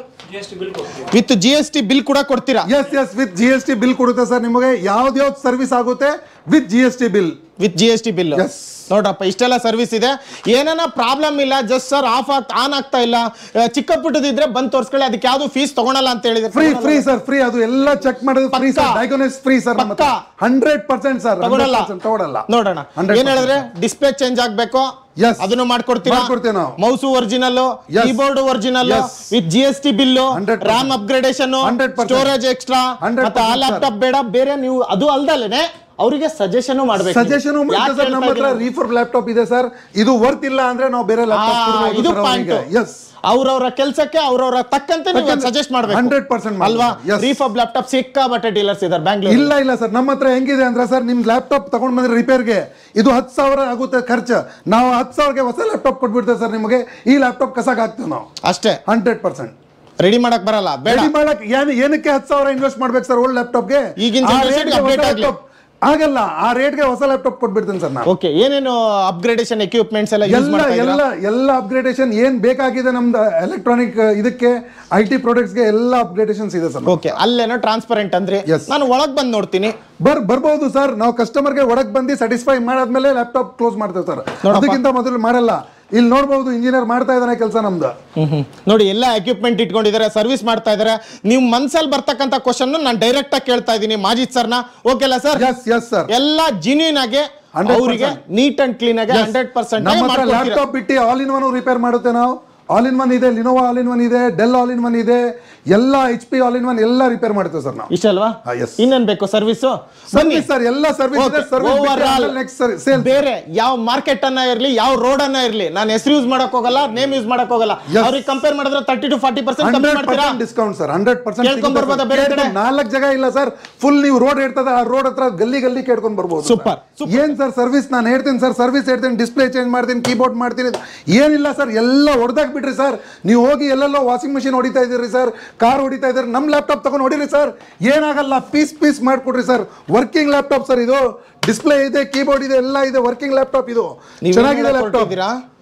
with G S T bill ಕೂಡ ಕೊಡ್ತೀರಾ yes yes with G S T bill ಕೊಡುತ್ತೆ ಸರ್ ನಿಮಗೆ ಯಾವ್ದು ಯಾವ್ದು ಸರ್ವಿಸ್ ಆಗುತ್ತೆ with G S T bill with G S T bill Yes. ನೋಡ್ರಪ್ಪ ಇಷ್ಟೆಲ್ಲ ಸರ್ವಿಸ್ ಇದೆ ಏನಾನ ಪ್ರಾಬ್ಲಮ್ ಇಲ್ಲ ಜಸ್ಟ್ ಸರ್ ಆಫ್ ಆಗ್ತಾ ಆನ್ ಆಗ್ತಾ ಇಲ್ಲ ಆ, ಚಿಕ್ಕ ಪುಟ್ಟದಿದ್ರೆ ಬಂದ್ ತೋರ್ಸ್ಕೊಳ್ಳಿ ಅದಕ್ಕೆ ಯಾವ್ದು ಫೀಸ್ ತಗೊಳಲ್ಲ ಅಂತ ಹೇಳಿದ್ರೆ ಫ್ರೀ ಫ್ರೀ ಸರ್ ಫ್ರೀ ಅದು ಎಲ್ಲ ಚೆಕ್ ಮಾಡೋದು ಫ್ರೀ ಸರ್ ಪಕ್ಕಾ? ಡೈಗೋನೆಸ್ ಫ್ರೀ ಸರ್ ನಮ್ಮ ಪಕ್ಕಾ? ಹಂಡ್ರೆಡ್ ಪರ್ಸೆಂಟ್ ಸರ್ ತಗೊಳಲ್ಲ ತಗೊಳಲ್ಲ ನೋಡೋಣ 100% ಏನ್ ಹೇಳಿದ್ರೆ ಡಿಸ್ಪ್ಲೇ ಚೇಂಜ್ ಆಗ್ಬೇಕು Yes. ಅದನ್ನು ಮಾಡ್ಕೊಡ್ತೀರಾ ಮಾಡ್ಕೊಡ್ತೀವಿ ನಾವು. Mouse original Yes. Keyboard original Yes. With G S T bill 100%. RAM upgradation 100%. Storage extra 100% ಮತ್ತೆ ಆ sir. ಲ್ಯಾಪ್ಟಾಪ್ ಬೇಡ ಬೇರೆ ನೀವು ಅದು ಅಲ್ದಲೇನೆ ಅವರಿಗೆ ಸಜೆಷನ್ ಮಾಡ್ಬೇಕು ಸಜೆಷನ್ ಯಾಕ್ ಸರ್ ನಮ್ಮ ಹೇಳ್ತಾ ಹತ್ರ ಇದೀನಿ? ರೀಫರ್ ಲ್ಯಾಪ್ಟಾಪ್ ಇದೆ ಸರ್ ಇದು ವರ್ತ್ ಇಲ್ಲ ಅಂದ್ರೆ ನಾವು ಬೇರೆ ಆ, ಇದು ಲ್ಯಾಪ್ಟಾಪ್ ಪಾಯಿಂಟ್ ಎಸ್ ಅವ್ರವ್ರ ಕೆಲಸಕ್ಕೆ ಅವ್ರವ್ರ ತಕ್ಕಂತೆ ನೀವು ತಕ್ಕಂತೆ ಸಜೆಸ್ಟ್ ಮಾಡ್ಬೇಕು 100% ಮಾಡ್ಬೇಕು. ಅಲ್ವಾ Yes. ರೀಫಬ್ ಲ್ಯಾಪ್ಟಾಪ್ ಸಿಕ್ಕಾಬಟ್ಟೆ ಡೀಲರ್ಸ್ ಇದಾರೆ ಬ್ಯಾಂಗ್ಳೂರ್ ಇಲ್ಲ ಇಲ್ಲ ಸರ್ ನಮ್ಮ ಹತ್ರ ಹೆಂಗಿದೆ ಅಂದ್ರೆ ಸರ್ ನಿಮ್ ಲ್ಯಾಪ್ಟಾಪ್ ತಗೊಂಡ್ ಬಂದ್ರೆ ರಿಪೇರ್ಗೆ ಇದು ಹತ್ತು ಸಾವಿರ ಆಗುತ್ತೆ ಖರ್ಚು ನಾವು ಹತ್ತು ಸಾವಿರಕ್ಕೆ ಹೊಸ ಲ್ಯಾಪ್ಟಾಪ್ ಕೊಟ್ಬಿಡ್ತೇವೆ ಸರ್ ನಿಮಗೆ ಈ ಲ್ಯಾಪ್ಟಾಪ್ ಕಸಾಕ್ ಹಾಕ್ತೀವಿ ನಾವು ಅಷ್ಟೇ ಹಂಡ್ರೆಡ್ ಪರ್ಸೆಂಟ್ ರೆಡಿ ಮಾಡಕ್ ಬರಲ್ಲ ಬೇಡ ರೆಡಿ ಮಾಡಕ್ ಏನ್ ಏನಕ್ಕೆ ಹತ್ತು ಸಾವಿರ ಇನ್ವೆಸ್ಟ್ ಮಾಡ್ಬೇಕು ಸರ್ ಓಲ್ಡ್ ಲ್ಯಾಪ್ಟಾಪ್ಗೆ ಈಗಿನ generation ಗೆ update ಆಗ್ಲಿ. ಆಗಲ್ಲ ಆ ರೇಟ್ಗೆ ಹೊಸ ಲ್ಯಾಪ್ಟಾಪ್ ಕೊಟ್ಬಿಡ್ತೀನಿ ಸರ್ ನಾನು ಓಕೆ ಏನೇನು ಅಪ್ಗ್ರೇಡೇಷನ್ ಎಕ್ವಿಪ್ಮೆಂಟ್ಸ್ ಎಲ್ಲ ಯೂಸ್ ಎಲ್ಲ ಮಾಡ್ತಾ ಎಲ್ಲ ಇದ್ದೀರಾ ಎಲ್ಲ ಅಪ್ಗ್ರೇಡೇಷನ್ ಏನ್ ಬೇಕಾಗಿದೆ ನಮ್ದು ಎಲೆಕ್ಟ್ರಾನಿಕ್ ಇದಕ್ಕೆ ಐ ಟಿ ಪ್ರಾಡಕ್ಟ್ಸ್ಗೆ ಎಲ್ಲ ಅಪ್ಗ್ರೇಡೇಷನ್ಸ್ ಇದೆ ಸರ್ ಓಕೆ ಅಲ್ಲೇನೋ ಟ್ರಾನ್ಸ್ಪರೆಂಟ್ ಅಂದ್ರೆ Yes. ನಾನು ಒಳಗ್ ಬಂದ್ ನೋಡ್ತೀನಿ ಬರ್ ಬರ್ಬೋದು ಸರ್ ನಾವು ಕಸ್ಟಮರ್ಗೆ ಒಳಗ್ ಬಂದು ಸ್ಯಾಟಿಸ್ಫೈ ಮಾಡಾದ್ಮೇಲೆ ಲ್ಯಾಪ್ಟಾಪ್ ಕ್ಲೋಸ್ ಮಾಡ್ತೇವೆ ಸರ್ ಅದಕ್ಕಿಂತ ಮೊದಲು ಮಾಡಲ್ಲ ಇಲ್ಲಿ ನೋಡ್ಬೋದು ಇಂಜಿನಿಯರ್ ಮಾಡ್ತಾ ಇದ್ದಾನೆ ಕೆಲಸ ನಮ್ದು ನೋಡಿ ಎಲ್ಲ ಎಕ್ವಿಪ್ಮೆಂಟ್ ಇಟ್ಕೊಂಡಿದ್ದಾರೆ ಸರ್ವಿಸ್ ಮಾಡ್ತಾ ಇದ್ದಾರೆ ನೀವು ಮನ್ಸಲ್ಲಿ ಬರ್ತಕ್ಕಂಥ ಕ್ವಶನ್ ನಾನು ಡೈರೆಕ್ಟ್ ಆಗಿ ಕೇಳ್ತಾ ಇದ್ದೀನಿ ಮಾಜಿದ್ ಸರ್ನ ಓಕೆಲ್ಲ ಸರ್ ಎಸ್ ಎಸ್ ಸರ್ ಎಲ್ಲ ಜಿನ್ಯೂನ್ ಆಗಿ 100% ಅವರಿಗೆ ನೀಟ್ ಅಂಡ್ ಕ್ಲೀನ್ ಆಗಿ ಹಂಡ್ರೆಡ್ ಪರ್ಸೆಂಟ್ ನಮ್ಮ ಹತ್ರ ಲ್ಯಾಪ್ಟಾಪ್ ಬಿಟ್ಟು ಆಲ್ ಇನ್ ಒನ್ ರಿಪೇರ್ ಮಾಡುತ್ತೆ ನಾವು ಆಲ್ ಇನ್ ಒನ್ ಇದೆ ಲಿನೋವಾ ಆಲ್ ಇನ್ ಒನ್ ಇದೆ ಡೆಲ್ ಆಲ್ ಇನ್ ಒನ್ ಇದೆ ಎಲ್ಲ H P all in one ಎಲ್ಲ ರಿಪೇರ್ ಮಾಡುತ್ತೆ ಸರ್ ನಾವು ಇಷ್ಟಲ್ವಾ ಹಾ, yes. ಇನ್ನೇನ್ ಬೇಕು ಸರ್ವಿಸ್ ಸರ್ವಿಸ್ ಸರ್ ಎಲ್ಲ ಸರ್ವಿಸ್ ಇದೆ ಸರ್ವಿಸ್ ನೆಕ್ಸ್ಟ್ ಸೇಲ್ ಬೇರೆ ಯಾವ ಮಾರ್ಕೆಟ್ ಅನ್ನ ಇರ್ಲಿ ಯಾವ ರೋಡ್ ಅನ್ನ ಇರ್ಲಿ ನಾನು ಹೆಸರು ಯೂಸ್ ಮಾಡಕ್ ಹೋಗಲ್ಲ ನೇಮ್ ಯೂಸ್ ಮಾಡಕ್ ಹೋಗಲ್ಲ Yes. ಅವ್ರಿಗೆ ಕಂಪೇರ್ ಮಾಡಿದ್ರೆ ತರ್ಟಿ ಟು ಫಾರ್ಟಿ ಪರ್ಸೆಂಟ್ ಕಮ್ಮಿ ಹಂಡ್ರೆಡ್ ಮಾಡ್ತೀರಾ ಪರ್ಸೆಂಟ್ ಡಿಸ್ಕೌಂಟ್ ಸರ್ ಹಂಡ್ರೆಡ್ ಕೇಳ್ಕೊಂಡ್ ಬರ್ಬೋದಾ ಬೇರೆ ಕಡೆ? ಪರ್ಸೆಂಟ್ ನಾಲ್ಕು ಜಾಗ ಇಲ್ಲ ಸರ್ ಫುಲ್ ನೀವು ರೋಡ್ ಇರ್ತದೆ ಆ ರೋಡ್ ಹತ್ರ ಗಲ್ಲಿ ಗಲ್ಲಿ ಕೇಳ್ಕೊಂಡ್ ಬರ್ಬೋದು sir. Super, super. ಏನ್ ಸರ್ ಸರ್ವಿಸ್ ನಾನು ಹೇಳ್ತೀನಿ ಸರ್ ಸರ್ವಿಸ್ ಹೇಳ್ತೀನಿ ಡಿಸ್ಪ್ಲೇ ಚೇಂಜ್ ಮಾಡ್ತೀನಿ ಕೀಬೋರ್ಡ್ ಮಾಡ್ತೀನಿ ಏನಿಲ್ಲ ಸರ್ ಎಲ್ಲ ಹೊಡೆದಾಕ್ ಬಿಡ್ರಿ ಸರ್ ನೀವು ಹೋಗಿ ಎಲ್ಲೆಲ್ಲೋ ವಾಷಿಂಗ್ ಮಿಷಿನ್ ಹೊಡಿತಾ ಇದೀರಿ ಸರ್ ಕಾರ್ ಹೊಡಿತಾ ಇದ್ದೀರಿ ನಮ್ಮ ಲ್ಯಾಪ್ಟಾಪ್ ತಗೊಂಡು ಹೊಡಿರಿ ಸರ್ ಏನಾಗಲ್ಲ ಪೀಸ್ ಪೀಸ್ ಮಾಡ್ಕೊಡ್ರಿ ಸರ್ ವರ್ಕಿಂಗ್ ಲ್ಯಾಪ್ಟಾಪ್ ಸರ್ ಇದು ಡಿಸ್ಪ್ಲೇ ಇದೆ ಕೀಬೋರ್ಡ್ ಇದೆ ಎಲ್ಲ ಇದೆ ವರ್ಕಿಂಗ್ ಲ್ಯಾಪ್ಟಾಪ್ ಇದು ನೀವ್ ಚೆನ್ನಾಗಿದೆ ಲ್ಯಾಪ್ಟಾಪ್ ಹೊರಟಿದ್ದೀರಾ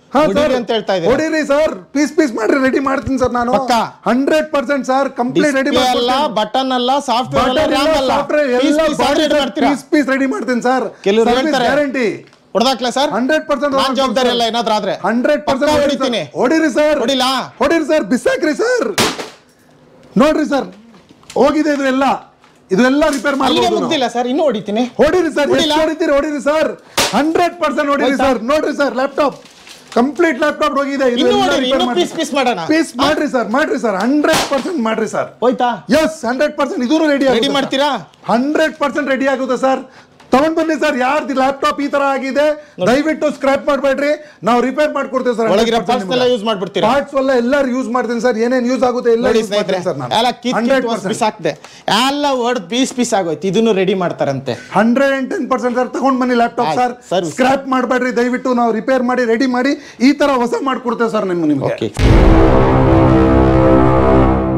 ಹಾ ಹೊಡೀರಿ ಸರ್ ಅಂತ ಹೇಳ್ತಾ ಇದ್ದೀರಾ. ಹೊಡೀರಿ ಸರ್ ಪೀಸ್ ಪೀಸ್ ಮಾಡ್ರಿ ರೆಡಿ ಮಾಡ್ತೀನಿ ಸರ್ ನಾನು ಪಕ್ಕಾ? Hundred percent sir complete ready Display ಅಲ್ಲ ಬಟನ್ ಅಲ್ಲ ಸಾಫ್ಟ್ವೇರ್ ಅಲ್ಲ RAM ಅಲ್ಲ ಮಾಡ್ತೀರಾ ಪೀಸ್ ಪೀಸ್ ರೆಡಿ ಮಾಡ್ತೀನಿ ಸರ್ ಕೆಲವ್ರು ಹೇಳ್ತಾರೆ. ಗ್ಯಾರಂಟಿ ಹೊಡೆದಾಕ್ಲ ಸರ್ ಹಂಡ್ರೆಡ್ ಪರ್ಸೆಂಟ್ ನಾನ್ ಜವಾಬ್ದಾರಿ ಅಲ್ಲ ಏನಾದ್ರೂ ಆದ್ರೆ ಹಂಡ್ರೆಡ್ ಪಕ್ಕಾ ಪರ್ಸೆಂಟ್ ಹೊಡಿತೀನಿ ಹೊಡಿರಿ ಸರ್ ಹೊಡಿಲಾ? ಹೊಡಿರಿ ಸರ್ ಬಿಸಾಕ್ರಿ ಸರ್ ನೋಡ್ರಿ ಸರ್ ಹೋಗಿದೆ ಇದು ಎಲ್ಲ ಇದು ಎಲ್ಲ ರಿಪೇರ್ ಅಲ್ಲಿಗೆ ಮಾಡ್ಬೋದು ನಾವು. ಮುಗ್ದಿಲ್ಲ ಸರ್ ಇನ್ನೂ ಹೊಡಿತೀನಿ ಹೊಡಿರಿ ಸರ್ ಹೊಡಿಲಾ? ಎಷ್ಟು ಹೊಡಿತೀರಿ ಹೊಡಿರಿ ಸರ್ ಹಂಡ್ರೆಡ್ ಪರ್ಸೆಂಟ್ ಹೊಡಿರಿ ಹೋಯ್ತಾ? ಸರ್ ನೋಡ್ರಿ ಸರ್ ಲ್ಯಾಪ್ಟಾಪ್ ಕಂಪ್ಲೀಟ್ ಲ್ಯಾಪ್ಟಾಪ್ ಹೋಗಿದೆ ಇನ್ನೂ ಹೊಡೀರಿ, ಇನ್ನೂ piece piece ಮಾಡೋಣ. ಪೀಸ್ ಮಾಡ್ರಿ ಸರ್ ಮಾಡ್ರಿ ಸರ್ ಹಂಡ್ರೆಡ್ ಪರ್ಸೆಂಟ್ ಮಾಡ್ರಿ ಸರ್ ಹೋಯ್ತಾ ಎಸ್ ಹಂಡ್ರೆಡ್ ಪರ್ಸೆಂಟ್ ಇದೂ ರೆಡಿ ರೆಡಿ ಮಾಡ್ತೀರಾ ಹಂಡ್ರೆಡ್ ಪರ್ಸೆಂಟ್ ರೆಡಿ ಆಗುತ್ತೆ ಸರ್ ತಗೊಂಡ್ ಬನ್ನಿ ಸರ್ ಯಾರ್ದು ಲ್ಯಾಪ್ಟಾಪ್ ಈ ತರ ಆಗಿದೆ ದಯವಿಟ್ಟು ಸ್ಕ್ರಾಪ್ ಮಾಡಬೇಡ್ರಿ ನಾವು ರಿಪೇರ್ ಮಾಡ್ಕೊಡ್ತೇವೆ ಸರ್ ಒಳಗಿರೋ parts ಎಲ್ಲ use ಮಾಡ್ಬಿಡ್ತೀರಾ? ಪಾರ್ಟ್ಸ್ ಎಲ್ಲ ಎಲ್ಲರೂ ಯೂಸ್ ಮಾಡ್ತೀನಿ ಸರ್ ಏನೇನ್ ಯೂಸ್ ಆಗುತ್ತೆ ಎಲ್ಲ ನೋಡಿ ಯೂಸ್ ಸ್ನೇಹಿತರೆ ಮಾಡ್ತೀನಿ ಸರ್ ನಾನು ಎಲ್ಲ ಕಿತ್ ಹಂಡ್ರೆಡ್ ಕಿತ್ ಪರ್ಸೆಂಟ್ ಬಿಸಾಕ್ದೆ ಎಲ್ಲ ಹೊಡೆದ್ ಪೀಸ್ ಪೀಸ್ ಆಗೋಯ್ತು ಇದನ್ನು ರೆಡಿ ಮಾಡ್ತಾರಂತೆ hundred and ten percent sir ತಗೊಂಡ್ ಬನ್ನಿ ಲ್ಯಾಪ್ಟಾಪ್ ಆಯ್ತು, ಸರ್ service. ಸ್ಕ್ರಾಪ್ ಮಾಡಬೇಡ್ರಿ ದಯವಿಟ್ಟು ನಾವು ರಿಪೇರ್ ಮಾಡಿ ರೆಡಿ ಮಾಡಿ ಈ ತರ ಹೊಸ ಮಾಡ್ಕೊಡ್ತೇವೆ ಸರ್ ನಿಮ್ಗೆ ನಿಮ್ಗೆ ಓಕೆ